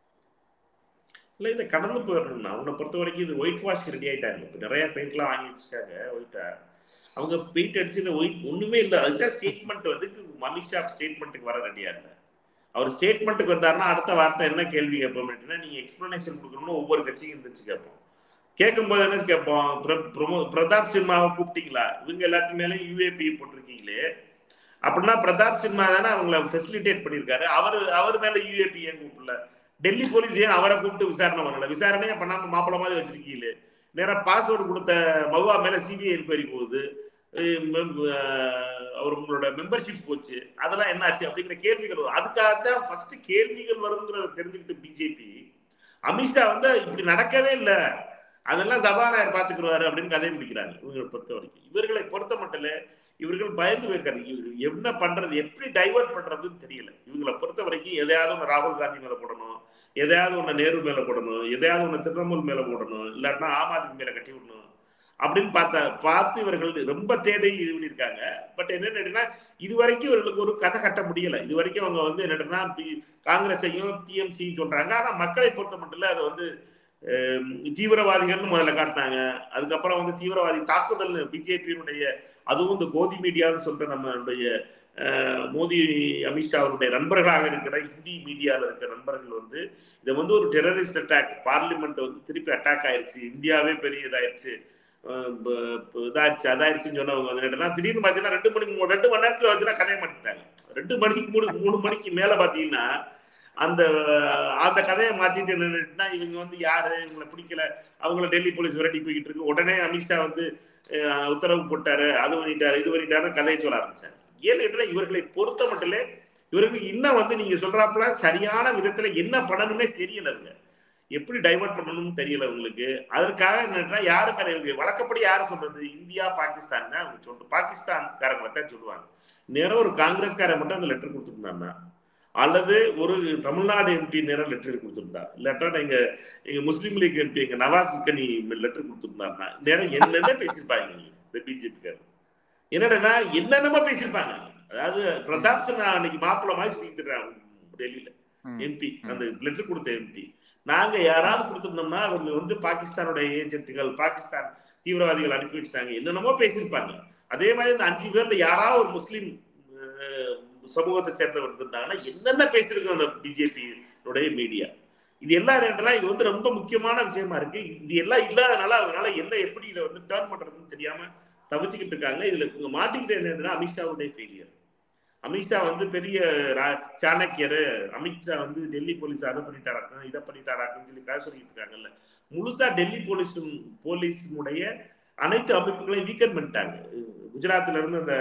இல்ல இதை கடந்து போயிடணும்னா அவனை பொறுத்த வரைக்கும் இது ஒயிட் வாஷ்க்கு ரெடி ஆயிட்டாங்க இப்போ நிறைய பெயிண்ட்லாம் வாங்கி வச்சிருக்காங்க ஒயிட்டா அவங்க பெயிண்ட் அடிச்சு இந்த ஒயிட் ஒண்ணுமே இல்லை அதுதான் ஸ்டேட்மெண்ட் வந்து அமித்ஷா ஸ்டேட்மெண்ட்டுக்கு வர ரெடியா இல்லை அவர் ஸ்டேட்மெண்ட்டுக்கு வந்தாருன்னா அடுத்த வார்த்தை என்ன கேள்வி கேட்போம் அப்படின்னா நீங்க எக்ஸ்பிளனேஷன் கொடுக்கணும்னு ஒவ்வொரு கட்சியும் இருந்துச்சு கேட்போம் கேட்கும்போது என்ன கேட்போம் பிர- பிரமோ- பிரதாப் சின்மாவை கூப்பிட்டீங்களா இவங்க எல்லாத்து மேலேயும் யூஏபி போட்டிருக்கீங்களே அப்படின்னா பிரதாப் சின்மா தானே அவங்கள ஃபெசிலிட்டேட் பண்ணியிருக்காரு அவர் அவர் மேல யூஏபி ஏன் கூப்பிடல டெல்லி போலீஸ் ஏன் அவரை கூப்பிட்டு விசாரணை பண்ணல விசாரணையே பண்ணாம மாப்பிள மாதிரி வச்சிருக்கீங்களே நேரா பாஸ்வேர்டு கொடுத்த மவுவா மேல சிபிஐ என்கொயரி போகுது அஹ் mem- அஹ் அவர் உங்களோட மெம்பர்ஷிப் போச்சு அதெல்லாம் என்னாச்சு அப்படிங்கிற கேள்விகள் வரும் அதுக்காக தான் ஃபர்ஸ்ட் கேள்விகள் வருங்கிறத தெரிஞ்சுக்கிட்டு பிஜேபி அமித்ஷா வந்து இப்படி நடக்கவே இல்லை அதெல்லாம் சபாநாயகர் பாத்துக்கிறாரு அப்படின்னு கதையை முடிக்கிறாங்க இவங்களை பொறுத்த வரைக்கும் இவர்களை பொறுத்த மட்டும் இல்ல இவர்கள் பயந்து போயிருக்காரு இவர்கள் என்ன பண்றது எப்படி டைவர்ட் பண்றதுன்னு தெரியல இவங்களை பொறுத்த வரைக்கும் எதையாவது ஒன்று ராகுல் காந்தி மேல போடணும் எதையாவது ஒன்று நேரு மேல போடணும் எதையாவது ஒன்று திரிணாமுல் மேல போடணும் இல்லாட்டினா ஆம் ஆத்மி மேல கட்டி விடணும் அப்படின்னு பார்த்தா பார்த்து இவர்கள் ரொம்ப தேடி இது பண்ணியிருக்காங்க பட் என்னன்னா இது வரைக்கும் இவர்களுக்கு ஒரு கதை கட்ட முடியல இது வரைக்கும் அவங்க வந்து என்னன்னா பி- காங்கிரஸையும் டிஎம்சியும் சொல்றாங்க ஆனா மக்களை பொறுத்த மட்டும் இல்ல அதை வந்து அஹ், தீவிரவாதிகள்னு முதல்ல காட்டினாங்க அதுக்கப்புறம் வந்து தீவிரவாதி தாக்குதல் பிஜேபியினுடைய அதுவும் இந்த கோதி மீடியான்னு சொல்ற நம்மளுடைய அஹ், மோடி அமித்ஷா அவருடைய நண்பர்களாக இருக்கிற ஹிந்தி மீடியாவில் இருக்கிற நண்பர்கள் வந்து இதை வந்து ஒரு டெரரிஸ்ட் அட்டாக் பார்லிமெண்ட் வந்து திருப்பி அட்டாக் ஆயிருச்சு இந்தியாவே பெரிய இதாயிருச்சு அஹ் ப- ப- இதாயிருச்சு அதாயிருச்சுன்னு சொன்னவங்க வந்து என்னன்னா திடீர்னு பார்த்தீங்கன்னா ரெண்டு மணி மூ- ரெண்டு மணி நேரத்தில் பார்த்தீங்கன்னா கதையை மாட்டிட்டாங்க ரெண்டு மணிக்கு மூணு மூணு மணிக்கு மேலே பார்த்தீங்கன்னா அந்த அந்த கதையை மாத்திட்டு என்னன்னா இவங்க வந்து யாரு இவங்களை பிடிக்கல அவங்கள டெல்லி போலீஸ் விரட்டி போய்கிட்டு இருக்கு உடனே அமித்ஷா வந்து அஹ், உத்தரவு போட்டாரு அது பண்ணிட்டாரு இது பண்ணிட்டாரு கதையை சொல்ல ஆரம்பிச்சாங்க ஏன்னு கேட்டா இவர்களை பொறுத்த மட்டும் இவர்களுக்கு இன்னும் வந்து நீங்க சொல்றாப்புல சரியான விதத்துல என்ன பண்ணணும்னே தெரியல அவங்க எப்படி டைவர்ட் பண்ணணும்னு தெரியல உங்களுக்கு அதற்காக என்னன்னா யாரு மேல இவங்க வழக்கப்படி யாரு சொல்றது இந்தியா பாகிஸ்தான் தான் அவங்க சொல்றது பாகிஸ்தான்காரங்களை தான் சொல்லுவாங்க நேரம் ஒரு காங்கிரஸ்காரன் மட்டும் அந்த லெட்டர் கொடுத்துருந்தாங்கன்னா அல்லது ஒரு தமிழ்நாடு எம்பி நேரம் லெட்டர் கொடுத்துருந்தா இல்லாட்டா நீங்க எங்க முஸ்லீம் லீக் எம்பி எங்க நவாஸ் கனி லெட்டர் கொடுத்துருந்தாருன்னா நேரம் என்னென்ன பேசியிருப்பாங்க இந்த பிஜேபிக்காரர் என்னடா என்னென்னமோ பேசியிருப்பாங்க அதாவது பிரதாப் சின்ஹா அன்னைக்கு மாப்பிள்ள மாதிரி சொல்லிட்டு இருக்காங்க டெல்லியில ம். எம்பி அந்த லெட்டர் கொடுத்த எம்பி நாங்க யாராவது கொடுத்திருந்தோம்னா அவங்க வந்து பாகிஸ்தானுடைய ஏஜென்ட்டுகள் பாகிஸ்தான் தீவிரவாதிகள் அனுப்பி வச்சுட்டாங்க என்னென்னமோ பேசியிருப்பாங்க அதே மாதிரி இந்த அஞ்சு பேர்ல யாராவது ஒரு முஸ்லீம் அஹ், சமூகத்தை சேர்ந்தவர் இருந்தாங்கன்னா என்னென்ன பேசியிருக்கோம் அந்த பிஜேபியுடைய மீடியா இது எல்லாம் என்னன்னா இது வந்து ரொம்ப முக்கியமான விஷயமா இருக்கு இது எல்லாம் இல்லாதனால அதனால என்ன எப்படி இதை வந்து டேர்ன் பண்றதுன்னு தெரியாம தவிச்சுக்கிட்டு இருக்காங்க இதுல இவங்க மாட்டிக்கிட்டு என்னன்னா அமித்ஷாவுடைய ஃபெயிலியர் அமித்ஷா வந்து பெரிய ரா- சாணக்கியர் அமித்ஷா வந்து டெல்லி போலீஸ் அதை பண்ணிட்டாராக்கும் இதை பண்ணிட்டாராக்குன்னு சொல்லி கதை சொல்லிட்டு இருக்காங்கல்ல முழுசா டெல்லி போலீஸ் போலீஸினுடைய அனைத்து அமைப்புகளையும் வீக்கன் பண்ணிட்டாங்க குஜராத்ல இருந்து அந்த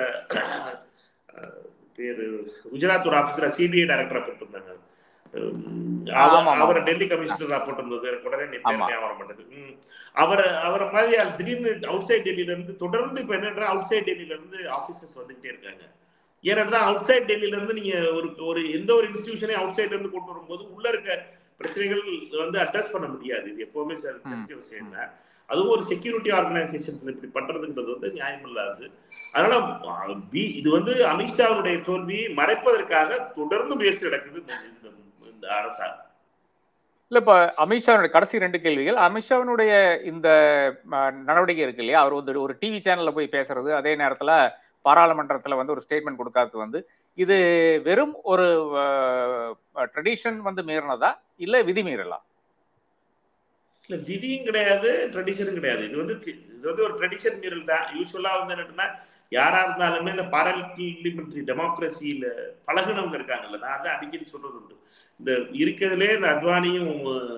அஹ், பேரு குஜராத் ஒரு ஆபீஸ்ல சிபிஐ டைரக்டரா போட்டிருந்தாங்க உம், அவ- ஆமா, ஆமா. அவரை டெல்லி கமிஷனரா போட்டிருந்தது எனக்கு உடனே நே- பேர் ஆமா. ஞாபகம் பண்ணது உம். அவரை அவரை மாதிரி அது திடீர்னு அவுட் சைட் டெல்லியில இருந்து தொடர்ந்து இப்ப என்னன்னா அவுட் சைட் டெல்லியில இருந்து ஆபீசர்ஸ் வந்துகிட்டே இருக்காங்க ஏன்னா அவுட் சைட் டெல்லியில இருந்து நீங்க ஒரு ஒரு எந்த ஒரு இன்ஸ்டிடியூஷனையும் அவுட் சைட்ல இருந்து கொண்டு வரும்போது உள்ள இருக்க பிரச்சனைகள் வந்து அட்ரஸ் பண்ண முடியாது இது எப்பவுமே சார் தெரிஞ்ச விஷயம் தான் அதுவும் ஒரு செக்யூரிட்டி ஆர்கனைசேஷன்ஸ்ல இப்படி பண்றதுன்றது வந்து நியாயம் இல்லாது அதனால பி இது வந்து அமித்ஷாவுடைய தோல்வியை மறைப்பதற்காக தொடர்ந்து முயற்சி நடக்குது இந்த அரசாங்கம் இல்ல இப்ப அமித்ஷாவுடைய கடைசி ரெண்டு கேள்விகள் அமித்ஷாவினுடைய இந்த நடவடிக்கை இருக்கு இல்லையா அவர் வந்து ஒரு டிவி சேனல்ல போய் பேசுறது அதே நேரத்துல பாராளுமன்றத்துல வந்து ஒரு ஸ்டேட்மெண்ட் கொடுக்காதது வந்து இது வெறும் ஒரு ட்ரெடிஷன் வந்து மீறினதா இல்ல விதி மீறலா இல்ல விதியும் கிடையாது ட்ரெடிஷனும் கிடையாது இது வந்து இது வந்து ஒரு ட்ரெடிஷன் மீறல் தான் யூஸ்வலா வந்து என்னன்னா யாரா இருந்தாலுமே இந்த பார்லிமெண்ட்ரி டெமோக்ரஸியில பழகினவங்க இருக்காங்கல்ல நான் தான் அடிக்கடி சொல்றது உண்டு இந்த இருக்கிறதுலே இந்த அத்வானியும்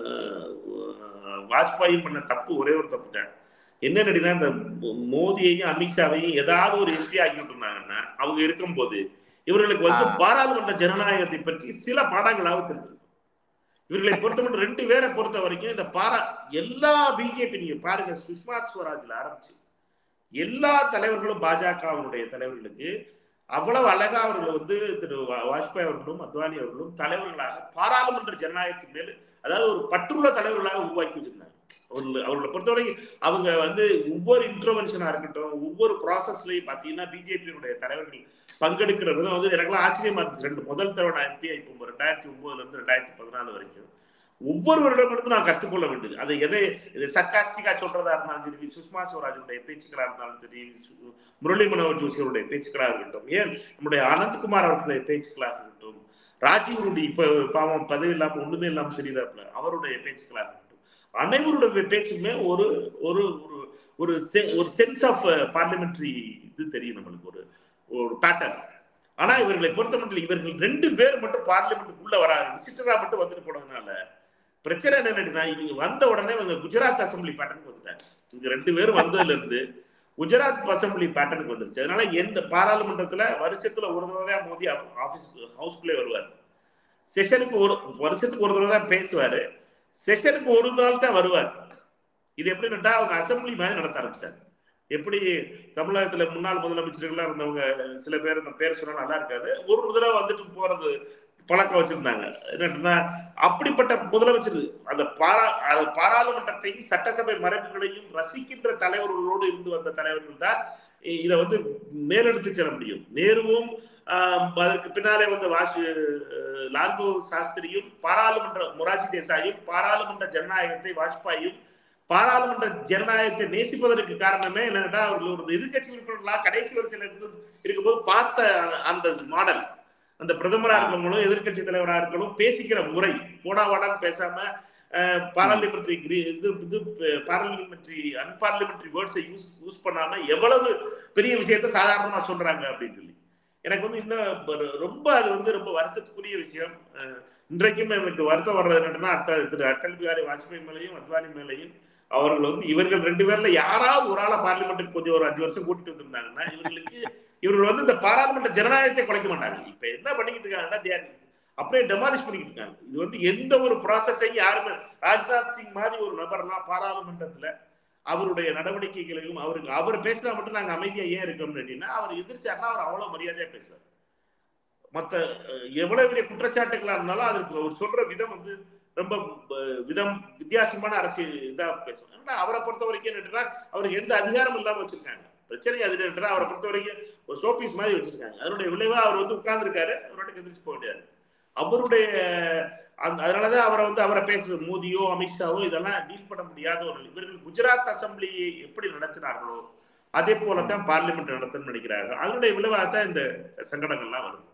வாஜ்பாயும் பண்ண தப்பு ஒரே ஒரு தப்பு தான் என்ன நடினா இந்த மோதியையும் அமித்ஷாவையும் ஏதாவது ஒரு எம்பி ஆக்கி விட்டுருந்தாங்கன்னா அவங்க இருக்கும்போது இவர்களுக்கு வந்து பாராளுமன்ற ஜனநாயகத்தை பற்றி சில பாடங்களாக தெரிஞ்சிருக்கும் இவர்களை பொறுத்த மட்டும் ரெண்டு பேரை பொறுத்த வரைக்கும் இந்த பாரா எல்லா பிஜேபி நீங்க பாருங்க சுஷ்மா ஸ்வராஜ்ல ஆரம்பிச்சு எல்லா தலைவர்களும் பாஜகவினுடைய தலைவர்களுக்கு அவ்வளவு அழகா அவர்கள் வந்து திரு வாஜ்பாய் அவர்களும் அத்வானி அவர்களும் தலைவர்களாக பாராளுமன்ற ஜனநாயகத்தின் மேல் அதாவது ஒரு பற்றுள்ள தலைவர்களாக உருவாக்கி வச்சிருந்தாங்க அவர்கள் அவர்களை பொறுத்தவரைக்கும் அவங்க வந்து ஒவ்வொரு இன்டர்வென்ஷனா இருக்கட்டும் ஒவ்வொரு ப்ராசஸ்லயும் பாத்தீங்கன்னா பிஜேபியினுடைய தலைவர்கள் பங்கெடுக்கிற விதம் வந்து எனக்குலாம் ஆச்சரியமா இருந்துச்சு ரெண்டு முதல் தடவை நான் எம்பி இப்போ ரெண்டாயிரத்தி ஒன்பதுல இருந்து ரெண்டாயிரத்தி பதினாலு வரைக்கும் ஒவ்வொருவரிடமிருந்து நான் கற்றுக்கொள்ள வேண்டியது அதை எதை இது சர்க்காஸ்டிக்கா சொல்றதா இருந்தாலும் சரி சுஷ்மா ஸ்வராஜுடைய பேச்சுக்களா இருந்தாலும் சரி முரளி மனோகர் ஜோஷியருடைய பேச்சுக்களா இருக்கட்டும் ஏன் நம்முடைய அனந்த்குமார் அவர்களுடைய பேச்சுக்களாக இருக்கட்டும் ராஜீவருடைய இப்ப பாவம் பதவி இல்லாம ஒண்ணுமே இல்லாம தெரியுறாப்புல அவருடைய பேச்சுக்களாக இருக்கட்டும் அனைவருடைய பேச்சுமே ஒரு ஒரு ஒரு ஒரு சென்ஸ் ஆஃப் பார்லிமெண்ட்ரி இது தெரியும் நம்மளுக்கு ஒரு ஒரு பேட்டர்ன் ஆனா இவர்களை பொறுத்த மட்டும் இவர்கள் ரெண்டு பேர் மட்டும் பார்லிமெண்ட்டுக்குள்ள வராங்க விசிட்டரா மட்டும் வந்துட்டு போனதுனால பிரச்சனை என்னன்னா இவங்க வந்த உடனே இவங்க குஜராத் அசம்பிளி பேட்டர்னுக்கு வந்துட்டாங்க இங்க ரெண்டு பேரும் வந்ததுல இருந்து குஜராத் அசம்பிளி பேட்டர்னுக்கு வந்துருச்சு அதனால எந்த பாராளுமன்றத்துல வருஷத்துல ஒரு தடவை தான் மோடி ஆபீஸ் ஹவுஸ்குள்ளே வருவார் செஷனுக்கு ஒரு வருஷத்துக்கு ஒரு தடவை தான் பேசுவாரு செஷனுக்கு ஒரு நாள் தான் வருவார் இது எப்படின்னா அவங்க அசம்பிளி மாதிரி நடத்த ஆரம்பிச்சிட்டாங்க எப்படி தமிழகத்துல முன்னாள் முதலமைச்சர்கள்லாம் இருந்தவங்க சில பேர் இந்த பேர் சொன்னா நல்லா இருக்காது ஒரு தடவை வந்துட்டு போறது பழக்கம் வச்சிருந்தாங்க என்னன்னா அப்படிப்பட்ட முதலமைச்சர் அந்த பாரா பாராளுமன்றத்தையும் சட்டசபை மரபுகளையும் ரசிக்கின்ற தலைவர்களோடு இருந்து வந்த தலைவர்கள் தான் இதை வந்து மேலெடுத்து செல்ல முடியும் நேருவும் அதற்கு பின்னாலே வந்த வாஷு லால்பு சாஸ்திரியும் பாராளுமன்ற மொராஜி தேசாயும் பாராளுமன்ற ஜனநாயகத்தை வாஜ்பாயும் பாராளுமன்ற ஜனநாயகத்தை நேசிப்பதற்கு காரணமே என்னன்னா அவர்கள் ஒரு எதிர்கட்சி உறுப்பினர்களா கடைசி வரிசையில இருந்து இருக்கும்போது பார்த்த அந்த மாடல் அந்த பிரதமரா இருக்கவங்களும் எதிர்கட்சி தலைவரா இருக்கணும் பேசிக்கிற முறை போடா வாடான்னு பேசாம பாராளுமெண்ட்ரி இது இது பாராளுமெண்ட்ரி அன்பார்லிமெண்ட்ரி வேர்ட்ஸை யூஸ் யூஸ் பண்ணாம எவ்வளவு பெரிய விஷயத்த சாதாரணமா சொல்றாங்க அப்படின்னு சொல்லி எனக்கு வந்து இன்னும் ரொம்ப அது வந்து ரொம்ப வருத்தத்துக்குரிய விஷயம் இன்றைக்கும் எனக்கு வருத்தம் வர்றது என்னன்னா அட்டல் திரு அட்டல் பிகாரி வாஜ்பாய் மேலையும் அத்வானி மேலையும் அவர்கள் வந்து இவர்கள் ரெண்டு பேர்ல யாராவது ஒரு ஆளை பார்லிமெண்ட்டுக்கு கொஞ்சம் ஒரு அஞ்சு வருஷம் கூட்டிட்டு வந்திருந்தாங்கன்னா இவர்களுக்கு இவர்கள் வந்து இந்த பாராளுமன்ற ஜனநாயகத்தை குலைக்க மாட்டாங்க இப்ப என்ன பண்ணிக்கிட்டு இருக்காங்கன்னா அப்படியே டெமாலிஷ் பண்ணிக்கிட்டு இருக்காங்க இது வந்து எந்த ஒரு ப்ராசஸையும் யாருமே ராஜ்நாத் சிங் மாதிரி ஒரு நபர்லாம் பாராளுமன்றத்துல அவருடைய நடவடிக்கைகளையும் அவருக்கு அவர் பேசினா மட்டும் நாங்க அமைதியா ஏன் இருக்கோம்னு அப்படின்னா அவர் எதிர்ச்சாருன்னா அவர் அவ்வளவு மரியாதையா பேசுவார் மத்த எவ்வளவு பெரிய குற்றச்சாட்டுகளா இருந்தாலும் அதற்கு அவர் சொல்ற விதம் வந்து ரொம்ப விதம் வித்தியாசமான அரசியல் இதா பேசுவாங்க ஆனா அவரை பொறுத்த வரைக்கும் என்னன்னா அவருக்கு எந்த அதிகாரம் இல்லாம வச்சிருக்காங்க பிரச்சனை அது என்னன்னா அவரை பொறுத்த வரைக்கும் ஒரு ஷோபீஸ் மாதிரி வச்சிருக்காங்க அதனுடைய விளைவா அவர் வந்து உட்கார்ந்துருக்காரு அவரோட எதிர்த்து போக முடியாது அவருடைய அதனாலதான் அவரை வந்து அவரை பேசுற மோடியோ அமித்ஷாவோ இதெல்லாம் டீல் பண்ண முடியாத ஒரு இவர்கள் குஜராத் அசம்பிளியை எப்படி நடத்தினார்களோ அதே போலதான் பார்லிமெண்ட் நடத்தணும்னு நினைக்கிறார்கள் அதனுடைய விளைவாக தான் இந்த சங்கடங்கள்லாம் வருது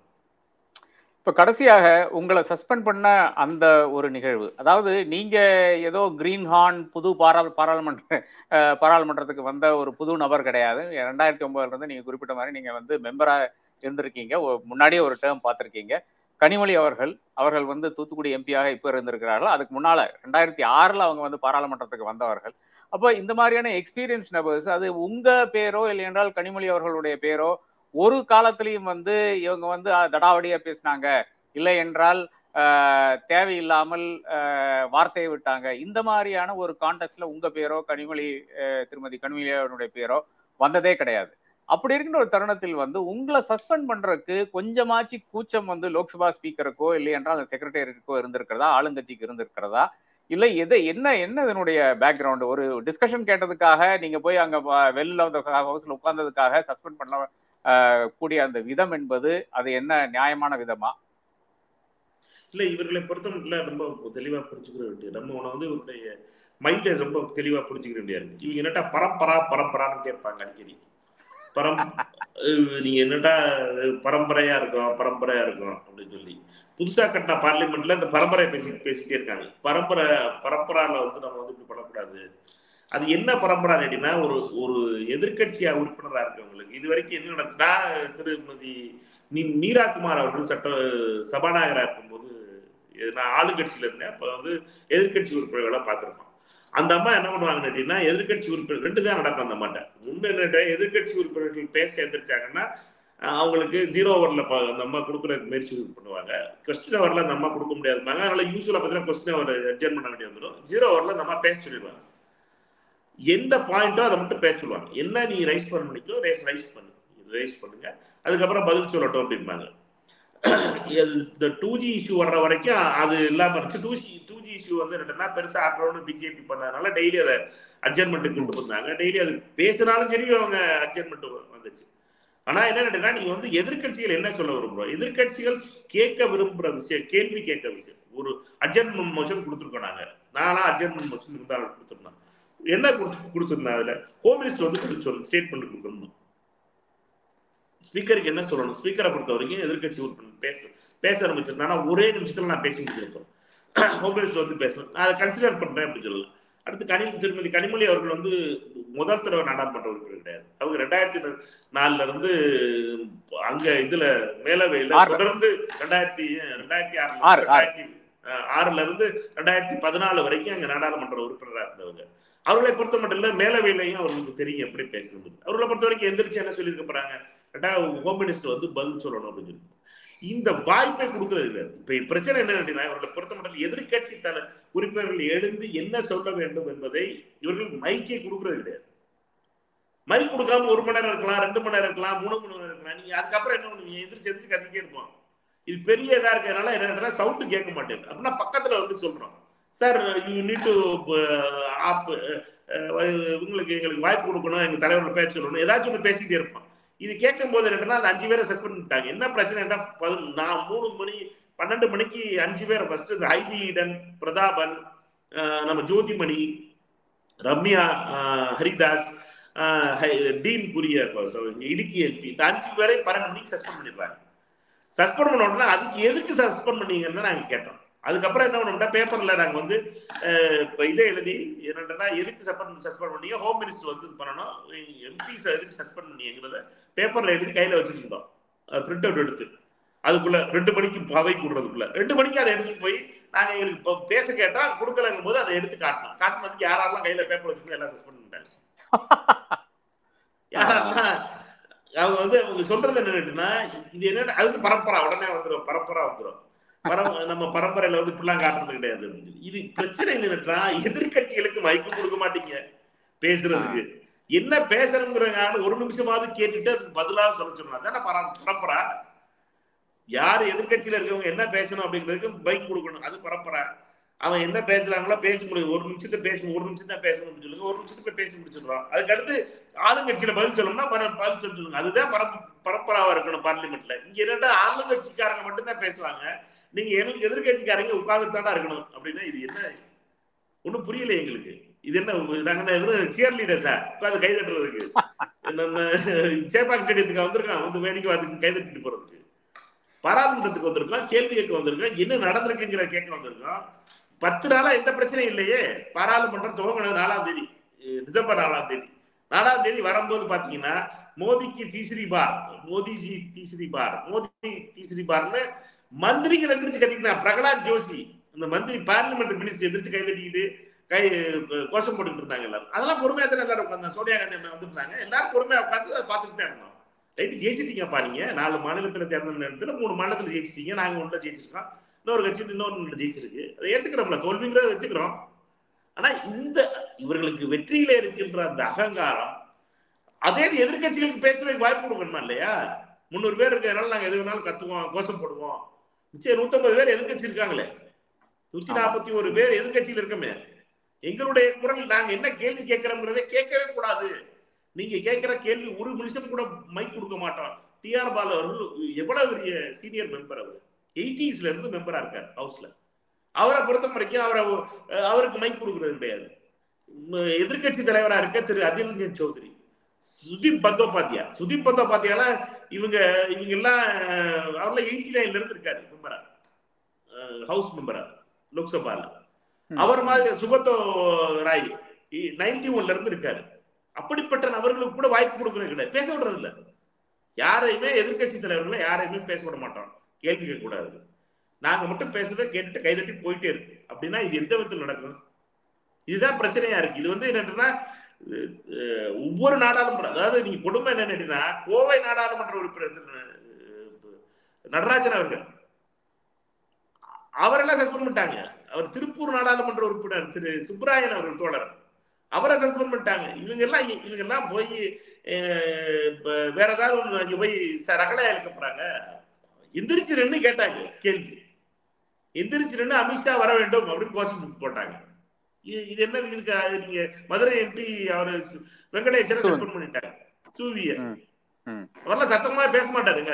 இப்ப கடைசியாக உங்களை சஸ்பெண்ட் பண்ண அந்த ஒரு நிகழ்வு அதாவது நீங்க ஏதோ கிரீன் ஹார்ன் புது பாரா பாராளுமன்ற பாராளுமன்றத்துக்கு வந்த ஒரு புது நபர் கிடையாது ரெண்டாயிரத்தி ஒன்பதுல இருந்து நீங்க குறிப்பிட்ட மாதிரி நீங்க வந்து மெம்பரா இருந்திருக்கீங்க முன்னாடியே ஒரு டேர்ம் பார்த்திருக்கீங்க கனிமொழி அவர்கள் அவர்கள் வந்து தூத்துக்குடி எம்பியாக இப்போ இருந்திருக்கிறார்கள் அதுக்கு முன்னால ரெண்டாயிரத்தி ஆறுல அவங்க வந்து பாராளுமன்றத்துக்கு வந்தவர்கள் அப்போ இந்த மாதிரியான எக்ஸ்பீரியன்ஸ் நபர்ஸ் அது உங்க பேரோ இல்லை என்றால் கனிமொழி அவர்களுடைய பேரோ ஒரு காலத்திலையும் வந்து இவங்க வந்து தடாவடியா பேசினாங்க இல்லை என்றால் தேவையில்லாமல் வார்த்தையை விட்டாங்க இந்த மாதிரியான ஒரு கான்டெக்ட்ல உங்க பேரோ கனிமொழி திருமதி கனிமொழி அவருடைய பேரோ வந்ததே கிடையாது அப்படி இருக்கின்ற ஒரு தருணத்தில் வந்து உங்களை சஸ்பெண்ட் பண்றதுக்கு கொஞ்சமாச்சு கூச்சம் வந்து லோக்சபா ஸ்பீக்கருக்கோ இல்லை என்றால் அந்த செக்ரட்டரியருக்கோ இருந்திருக்கிறதா ஆளுங்கட்சிக்கு இருந்திருக்கிறதா இல்ல எதை என்ன என்ன இதனுடைய பேக்ரவுண்ட் ஒரு டிஸ்கஷன் கேட்டதுக்காக நீங்க போய் அங்க வ- வெளில அந்த ஹவுஸ்ல உட்கார்ந்ததுக்காக சஸ்பெண்ட் பண்ண ஆஹ், கூடிய அந்த விதம் என்பது அது என்ன நியாயமான விதமா இல்ல இவர்களை பொறுத்தமட்டில் ரொம்ப தெளிவா புரிஞ்சுக்கிற வேண்டியது நம்ம உன வந்து இவருடைய மைண்டை ரொம்ப தெளிவா புரிஞ்சுக்க வேண்டியது இவங்க என்னட்டா பரம்பரா பரம்பரான்னு கேட்பாங்க அடிக்கடி பரம் அஹ் நீங்க என்னட்டா அஹ் பரம்பரையா இருக்கும் பரம்பரையா இருக்கும் அப்படின்னு சொல்லி புதுசா கட்டின பார்லிமெண்ட்ல இந்த பரம்பரை பேசி பேசிட்டே இருக்காங்க பரம்பரை பரம்பரால வந்து நம்ம வந்து இப்படி பண்ணக்கூடாது அது என்ன பரம்பரை அப்படின்னா ஒரு ஒரு எதிர்க்கட்சியா உறுப்பினரா இருக்கவங்களுக்கு இது வரைக்கும் என்ன நடந்துச்சுன்னா திருமதி நீ மீரா குமார் அவர்கள் சட்ட சபாநாயகராக இருக்கும்போது இது நான் ஆளுங்கட்சியில இருந்தேன் அப்போ வந்து எதிர்க்கட்சி உறுப்பினர்களை பார்த்துருக்கோம் அந்த அம்மா என்ன பண்ணுவாங்கன்னு கேட்டீங்கன்னா எதிர்க்கட்சி உறுப்பினர் ரெண்டு தான் நடக்கும் அந்த அம்மாட்ட ஒன்று என்ன எதிர்க்கட்சி உறுப்பினர்கள் பேச எந்திரிச்சாங்கன்னா அஹ் அவங்களுக்கு ஜீரோ ஓவரில் அந்த அம்மா கொடுக்குறதுக்கு முயற்சி பண்ணுவாங்க கொஸ்டின் ஓவரில் அந்த அம்மா கொடுக்க முடியாதுமாங்க அதனால யூஸ்வலாக பார்த்தீங்கன்னா கொஸ்டின் ஓவர் அட்ஜன் பண்ண வேண்டிய வந்துடும் ஜீரோ ஓவரில் அந்த அம்மா பேச சொல்லிடுவாங்க எந்த பாயிண்டோ அதை மட்டும் பேச சொல்லுவாங்க என்ன நீ ரைஸ் பண்ண முடிக்கோ ரைஸ் ரைஸ் பண்ணு ரைஸ் பண்ணுங்க அதுக்கப்புறம் பதில் சொல்லட்டும் அப்படிம்பாங்க இந்த டூ ஜி இஷ்யூ வர்ற வரைக்கும் அது இல்லாம இருந்துச்சு two G two G issue வந்து என்னன்னா பெருசா ஆக்கணும்னு பிஜேபி பண்ணதுனால டெய்லி அதை அட்ஜன்மெண்ட் கொண்டு வந்தாங்க டெய்லி அது பேசினாலும் சரி அவங்க அட்ஜன்மெண்ட் வந்துச்சு ஆனா என்ன கேட்டீங்கன்னா நீங்க வந்து எதிர்க்கட்சிகள் என்ன சொல்ல விரும்புறோம் எதிர்க்கட்சிகள் கேட்க விரும்புற விஷயம் கேள்வி கேட்க விஷயம் ஒரு அட்ஜன்மெண்ட் மோஷன் கொடுத்துருக்கோம் நாங்க நானா அட்ஜன்மெண்ட் மோஷன் இருந்தாலும் கொடுத்துருந்தோம் என்ன கொடுத்து கொடுத்துருந்தா அதுல ஹோம் மினிஸ்டர் வந்து பதில் சொல்லணும் ஸ்டேட்மெண்ட் கொடுக்கணும் ஸ்பீக்கருக்கு என்ன சொல்லணும் ஸ்பீக்கரை பொறுத்த வரைக்கும் எதிர்க்கட்சி உறுப்பினர் பேச பேச ஆரம்பிச்சிருந்தானா ஒரே நிமிஷத்துல நான் பேசி முடிச்சிருப்பேன் ஹோம் மினிஸ்டர் வந்து பேசணும் நான் அதை கன்சிடர் பண்றேன் அப்படின்னு சொல்லலாம் அடுத்து கனி திருமதி கனிமொழி அவர்கள் வந்து முதல் தடவை நாடாளுமன்ற உறுப்பினர் கிடையாது அவங்க ரெண்டாயிரத்தி நாலுல இருந்து அங்க இதுல மேலவையில ஆறு. தொடர்ந்து ரெண்டாயிரத்தி ரெண்டாயிரத்தி ஆறுல ஆறு, ஆறு. ரெண்டாயிரத்தி அஹ், ஆறுல இருந்து ரெண்டாயிரத்தி பதினாலு வரைக்கும் அங்க நாடாளுமன்ற உறுப்பினராக இருந்தவங்க அவர்களை பொறுத்த மட்டும் இல்ல மேலவையிலையும் அவர்களுக்கு தெரியும் எப்படி பேசணும் அவர்களை பொறுத்த வரைக்கும் எந்திரிச்சு என்ன சொல்லியிருக்க போறாங்க கேட்டா ஹோம் மினிஸ்டர் வந்து பதில் சொல்லணும் அப்படின்னு சொல்லி இந்த வாய்ப்பை கொடுக்கறது இல்லை இப்ப பிரச்சனை என்ன அப்படின்னா இவர்களை பொறுத்த மட்டும் எதிர்கட்சி தல உறுப்பினர்கள் எழுந்து என்ன சொல்ல வேண்டும் என்பதை இவர்கள் மைக்கே கொடுக்கறது கிடையாது மைக் கொடுக்காம ஒரு மணி நேரம் இருக்கலாம் ரெண்டு மணி நேரம் இருக்கலாம் மூணு மணி நேரம் இருக்கலாம் நீங்க அதுக்கப்புறம் என்ன பண்ணுவீங்க எதிர்த்து எதிர்த்து கத்திக்கே இருப்போம் இது பெரிய இதா இருக்கிறதுனால என்னன்னா சவுண்டு கேட்க மாட்டேங்குது அப்படின்னா பக்கத்துல வந்து சொல்றோம் sir you need to up உங்களுக்கு எங்களுக்கு வாய்ப்பு கொடுக்கணும் எங்க தலைவர்கள் பேச சொல்லணும் ஏதாச்சும் ஒன்று பேசிக்கிட்டே இருப்போம் இது கேட்கும் போது என்னன்னா அந்த அஞ்சு பேரை செட் பண்ணிட்டாங்க என்ன பிரச்சனைனா பதி- நான் மூணு மணி பன்னெண்டு மணிக்கு அஞ்சு பேரை ஃபர்ஸ்ட் இந்த ஐபி ஈடன் பிரதாபன் அஹ், நம்ம ஜோதிமணி ரம்யா அஹ், ஹரிதாஸ் அஹ், ஹை- டீன் புரிய இடுக்கி எல்பி இந்த அஞ்சு பேரை பன்னெண்டு மணிக்கு சஸ்பெண்ட் பண்ணிடுறாங்க சஸ்பெண்ட் பண்ண உடனே அதுக்கு எதுக்கு சஸ்பெண்ட் பண்ணீங்கன்னு தான் நாங்க கேட்டோம் அதுக்கப்புறம் என்ன பண்ணோம்னா பேப்பர்ல நாங்க வந்து அஹ், இப்ப இதை எழுதி என்னன்னா எதுக்கு சஸ்பெண்ட் சஸ்பெண்ட் பண்ணீங்க ஹோம் மினிஸ்டர் வந்து இது பண்ணணும் எம்பி எதுக்கு சஸ்பெண்ட் பண்ணீங்கிறத பேப்பர்ல எழுதி கையில வச்சுட்டு இருந்தோம் பிரிண்ட் அவுட் எடுத்து அதுக்குள்ள ரெண்டு மணிக்கு அவை கூடுறதுக்குள்ள ரெண்டு மணிக்கு அதை எடுத்துட்டு போய் நாங்க எங்களுக்கு இப்போ பேச கேட்டா கொடுக்கலங்கும் போது அதை எடுத்து காட்டணும் காட்டினதுக்கு யாரெல்லாம் கையில பேப்பர் வச்சுருந்தோ எல்லாம் சஸ்பெண்ட் பண்ணிட்டாங்க யாரெல்லாம் அவங்க வந்து அவங்க சொல்றது என்னன்னா இது என்ன அதுக்கு பரம்பரா உடனே வந்துடும் பரம்பரா வந்துடும் பரம் நம்ம பரம்பரையில வந்து இப்படிலாம் காட்டுறது கிடையாது அப்படின்னு சொல்லி. இது பிரச்சனை என்னன்னா எதிர்க்கட்சிகளுக்கு மைக்கு கொடுக்க மாட்டீங்க பேசுறதுக்கு என்ன பேசணுங்கிறதுக்காக ஒரு நிமிஷமாவது கேட்டுட்டு அதுக்கு பதிலாக சொல்ல சொல்லணும் அதான பரம் பரம்பரா யார் எதிர்க்கட்சியில இருக்கவங்க என்ன பேசணும் அப்படிங்கிறதுக்கு பைக் கொடுக்கணும் அது பரம்பரை அவன் என்ன பேசுறாங்களோ பேச முடியும் ஒரு நிமிஷத்தை பேசணும் ஒரு நிமிஷம் தான் பேசணும் அப்படின்னு சொல்லுங்க ஒரு நிமிஷத்துல போய் பேசி முடிச்சிடுறோம் அதுக்கு அடுத்து ஆளுங்கட்சியில பதில் சொல்லணும்னா பர- பதில் சொல்ல சொல்லுங்க அதுதான் பரம் பரம்பராவா இருக்கணும் பார்லிமெண்ட்ல இங்க என்னடா ஆளுங்கட்சிக்காரங்க மட்டும்தான் பேசுவாங்க நீங்க எனக்கு எதிர்கட்சிக்காரங்க உட்கார்ந்துட்டாடா இருக்கணும் அப்படின்னா இது என்ன ஒண்ணும் புரியல எங்களுக்கு இது என்ன நாங்க சியர் லீடர்ஸா உட்காந்து கை தட்டுறதுக்கு நம்ம சேப்பாக் ஸ்டேடியத்துக்கு வந்திருக்கான் வந்து வேடிக்கை பார்த்து கை தட்டிட்டு போறதுக்கு பாராளுமன்றத்துக்கு வந்திருக்கோம் கேள்வி கேட்க வந்திருக்கோம் என்ன நடந்திருக்குங்கிற கேட்க வந்திருக்கோம் பத்து நாளா எந்த பிரச்சனையும் இல்லையே பாராளுமன்றம் துவங்கினது நாலாம் தேதி அஹ் டிசம்பர் நாலாம் தேதி நாலாம் தேதி வரும்போது பாத்தீங்கன்னா மோடிக்கு தீஸ்ரி பார் மோடிஜி தீஸ்ரி பார் மோடி தீஸ்ரி பார்னு மந்திரிகள் எந்திரிச்சு கத்திக்கிட்டா பிரகலாத் ஜோஷி இந்த மந்திரி பார்லிமெண்ட் மினிஸ்டர் எந்திரிச்சு கை தட்டிக்கிட்டு கை அஹ், கோஷம் போட்டுக்கிட்டு இருந்தாங்க எல்லாரும் அதெல்லாம் பொறுமையா தான் எல்லாரும் உட்காந்து சோனியா காந்தி அம்மா வந்திருந்தாங்க எல்லாரும் பொறுமையா உட்காந்து அதை பார்த்துக்கிட்டே இருந்தோம் ரைட்டு ஜெயிச்சிட்டீங்கப்பா நீங்க நாலு மாநிலத்துல தேர்தல் நேரத்துல மூணு மாநிலத்துல ஜெயிச்சிட்டீங்க நாங்க ஒன்றுல ஜெயிச்சிருக்கோம் இன்னொரு கட்சி இன்னொன்று ஜெயிச்சிருக்கு அதை ஏத்துக்கிறோம்ல தோல்விங்கிறத ஏத்துக்கிறோம் ஆனா இந்த இவர்களுக்கு வெற்றியில இருக்கின்ற அந்த அகங்காரம் அதே எதிர்கட்சிகளுக்கு பேசுறதுக்கு வாய்ப்பு கொடுக்கணுமா இல்லையா முந்நூறு பேர் இருக்கிறதுனால நாங்க எது வேணாலும் கத்துவோம் கோஷம் போடுவோம் சரி நூத்தம்பது பேர் எதிர்கட்சி இருக்காங்களே நூத்தி நாற்பத்தி ஒரு பேர் எதிர்கட்சியில் இருக்கமே எங்களுடைய குரல் நாங்க என்ன கேள்வி கேட்கிறோங்கிறதே கேட்கவே கூடாது நீங்க கேட்கிற கேள்வி ஒரு நிமிஷம் கூட மைக் கொடுக்க மாட்டோம் டிஆர் பாலு அவர்கள் எவ்வளவு பெரிய சீனியர் மெம்பர் அவர் எயிட்டிஸ்ல இருந்து மெம்பரா இருக்கார் ஹவுஸ்ல அவரை பொறுத்த வரைக்கும் அவரை அவருக்கு மைக் கொடுக்கறது கிடையாது எதிர்கட்சி தலைவரா இருக்க திரு அதில் ரஞ்சன் சௌத்ரி சுதீப் பந்தோபாத்தியா சுதீப் பந்தோபாத்தியால இவங்க இவங்க எல்லாம் அவர்ல எயிட்டி நைன்ல இருந்து இருக்காரு மெம்பரா ஹவுஸ் மெம்பரா லோக்சபால அவர் மாதிரி சுகத்தோ ராய் நைன்டி ஒன்ல இருந்து இருக்காரு அப்படிப்பட்ட நபர்களுக்கு கூட வாய்ப்பு கொடுக்கறது கிடையாது பேச விடுறது இல்ல யாரையுமே எதிர்கட்சி தலைவர்களை யாரையுமே பேச விட மாட்டோம் கேள்வி கேட்க கூடாது நாங்க மட்டும் பேசுறதை கேட்டுட்டு கைதட்டி போயிட்டே இருக்கு அப்படின்னா இது எந்த விதத்தில் நடக்கும் இதுதான் பிரச்சனையா இருக்கு இது வந்து என்னன்னா ஒவ்வொரு நாடாளுமன்ற அதாவது நீங்க கொடுமை என்னன்னா கோவை நாடாளுமன்ற உறுப்பினர் நடராஜன் அவர்கள் அவரெல்லாம் சஸ்பெண்ட் பண்ணிட்டாங்க அவர் திருப்பூர் நாடாளுமன்ற உறுப்பினர் திரு சுப்ராயன் அவர்கள் தோழர் அவரை சஸ்பெண்ட் பண்ணிட்டாங்க இவங்க எல்லாம் இவங்க எல்லாம் போய் வேற ஏதாவது ஒன்று அங்கே போய் ரகலையா இருக்க போறாங்க எந்திரிச்சு நின்று கேட்டாங்க கேள்வி எந்திரிச்சு நின்று அமித்ஷா வர வேண்டும் அப்படின்னு கோஷம் போட்டாங்க இது என்ன இதுக்கு நீங்க மதுரை எம்பி அவரு வெங்கடேசரை சஸ்பெண்ட் பண்ணிட்டாங்க சூவிய அவரெல்லாம் சத்தமா பேச மாட்டாருங்க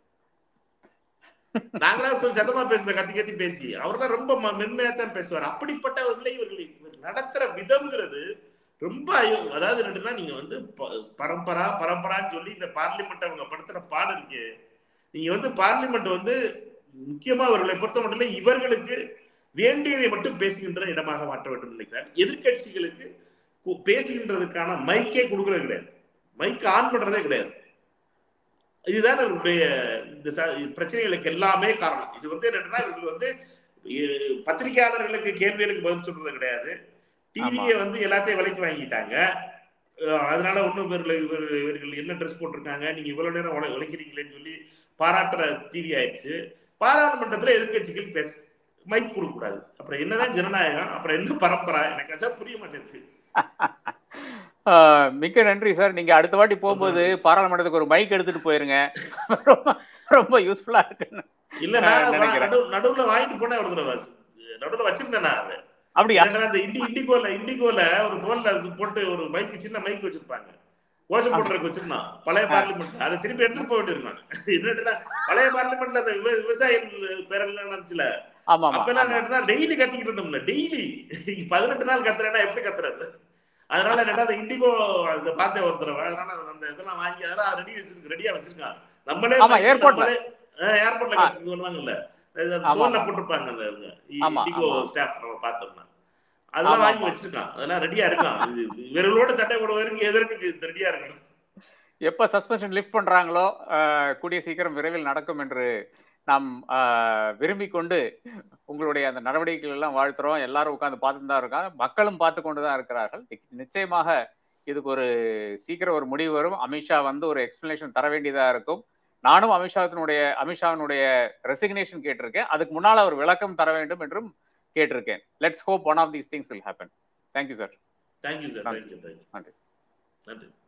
நாங்களா கொஞ்சம் சத்தமா பேசுற கத்தி கத்தி பேசி அவர்லாம் ரொம்ப மென்மையா தான் பேசுவார் அப்படிப்பட்டவர்களை இவர்கள் நடத்துற விதம்ங்கிறது ரொம்ப அதாவது என்னன்னா நீங்க வந்து பரம்பரா பரம்பரான்னு சொல்லி இந்த பார்லிமெண்ட் அவங்க படுத்துற பாடு இருக்கு நீங்க வந்து பார்லிமெண்ட் வந்து முக்கியமா அவர்களை பொறுத்த மட்டும் இவர்களுக்கு வேண்டியதை மட்டும் பேசுகின்ற இடமாக மாற்ற வேண்டும் நினைக்கிறார் எதிர்கட்சிகளுக்கு பேசுகின்றதுக்கான மைக்கே கொடுக்கறது கிடையாது மைக் ஆன் பண்றதே கிடையாது இதுதான் இவருடைய இந்த பிரச்சனைகளுக்கு எல்லாமே காரணம் இது வந்து என்னன்னா இவர்கள் வந்து பத்திரிகையாளர்களுக்கு கேள்விகளுக்கு பதில் சொல்றது கிடையாது டிவியை வந்து எல்லாத்தையும் விலைக்கு வாங்கிட்டாங்க அதனால ஒன்றும் இவர்கள் இவர்கள் என்ன ட்ரெஸ் போட்டிருக்காங்க நீங்க இவ்வளவு நேரம் உழைக்கிறீங்களேன்னு சொல்லி பாராட்டுற டிவி ஆயிடுச்சு பாராளுமன்றத்துல எதிர்கட்சிகள் பேச மைக் கொடுக்க கூடாது அப்புறம் என்னதான் ஜனநாயகம் அப்புறம் என்ன பரம்பரா எனக்கு அதான் புரிய மாட்டேங்குது மிக்க நன்றி சார் நீங்க அடுத்த வாட்டி போகும்போது பாராளுமன்றத்துக்கு ஒரு மைக் எடுத்துட்டு போயிருங்க ரொம்ப ரொம்ப யூஸ்ஃபுல்லா இருக்கு இல்ல நடுவுல வாங்கிட்டு போனேன் ஒரு தடவை நடுவுல வச்சிருந்தேன் அது அப்படியா அந்த இண்டி இண்டிகோல இண்டிகோல ஒரு தோல்ல போட்டு ஒரு மைக் சின்ன மைக் வச்சிருப்பாங்க கோஷம் போடுறதுக்கு வச்சிருந்தான் பழைய பார்லிமெண்ட் அதை திருப்பி எடுத்துட்டு போக வேண்டியிருக்காங்க என்னன்னா பழைய பார்லிமெண்ட்ல அந்த விவசாயிகள் பேரெல்லாம் நினைச்சுல அப்ப எல்லாம் டெய்லி கத்திக்கிட்டு இருந்தோம்ல டெய்லி பதினெட்டு நாள் கத்துறேன்னா எப்படி கத்துறது அதனால என்னடா அந்த இண்டிகோ அந்த பார்த்தேன் ஒரு தடவை அதனால அந்த இதெல்லாம் வாங்கி அதெல்லாம் ரெடி வச்சிருக்கு ரெடியா வச்சிருக்கான் நம்மளே ஏர்போர்ட்ல ஏர்போர்ட்ல பண்ணுவாங்கல்ல தோல்ல போட்டிருப்பாங்க அந்த இண்டிகோ ஸ்டாஃப் நம்ம பார்த்தோம்னா அதெல்லாம் வாங்கி வச்சிருக்கான் அதெல்லாம் ரெடியா இருக்கான் இவர்களோட சட்டை போடுவதற்கு எதற்கு ரெடியா இருக்கணும் எப்ப சஸ்பென்ஷன் லிஃப்ட் பண்றாங்களோ கூடிய சீக்கிரம் விரைவில் நடக்கும் என்று நாம் விரும்பி கொண்டு உங்களுடைய அந்த நடவடிக்கைகள் எல்லாம் வாழ்த்துறோம் எல்லாரும் உட்காந்து பார்த்துட்டு தான் இருக்காங்க மக்களும் பார்த்து கொண்டு தான் இருக்கிறார்கள் நிச்சயமாக இதுக்கு ஒரு சீக்கிரம் ஒரு முடிவு வரும் அமித்ஷா வந்து ஒரு எக்ஸ்பிளனேஷன் தர வேண்டியதா இருக்கும் நானும் அமித்ஷாவினுடைய அமித்ஷாவினுடைய ரெசிக்னேஷன் கேட்டிருக்கேன் அதுக்கு முன்னால் ஒரு விளக்கம் தர வேண்டும் என்றும் கேட்டிருக்கேன் let's hope one of these things will happen thank you sir thank you sir thank you நன்றி நன்றி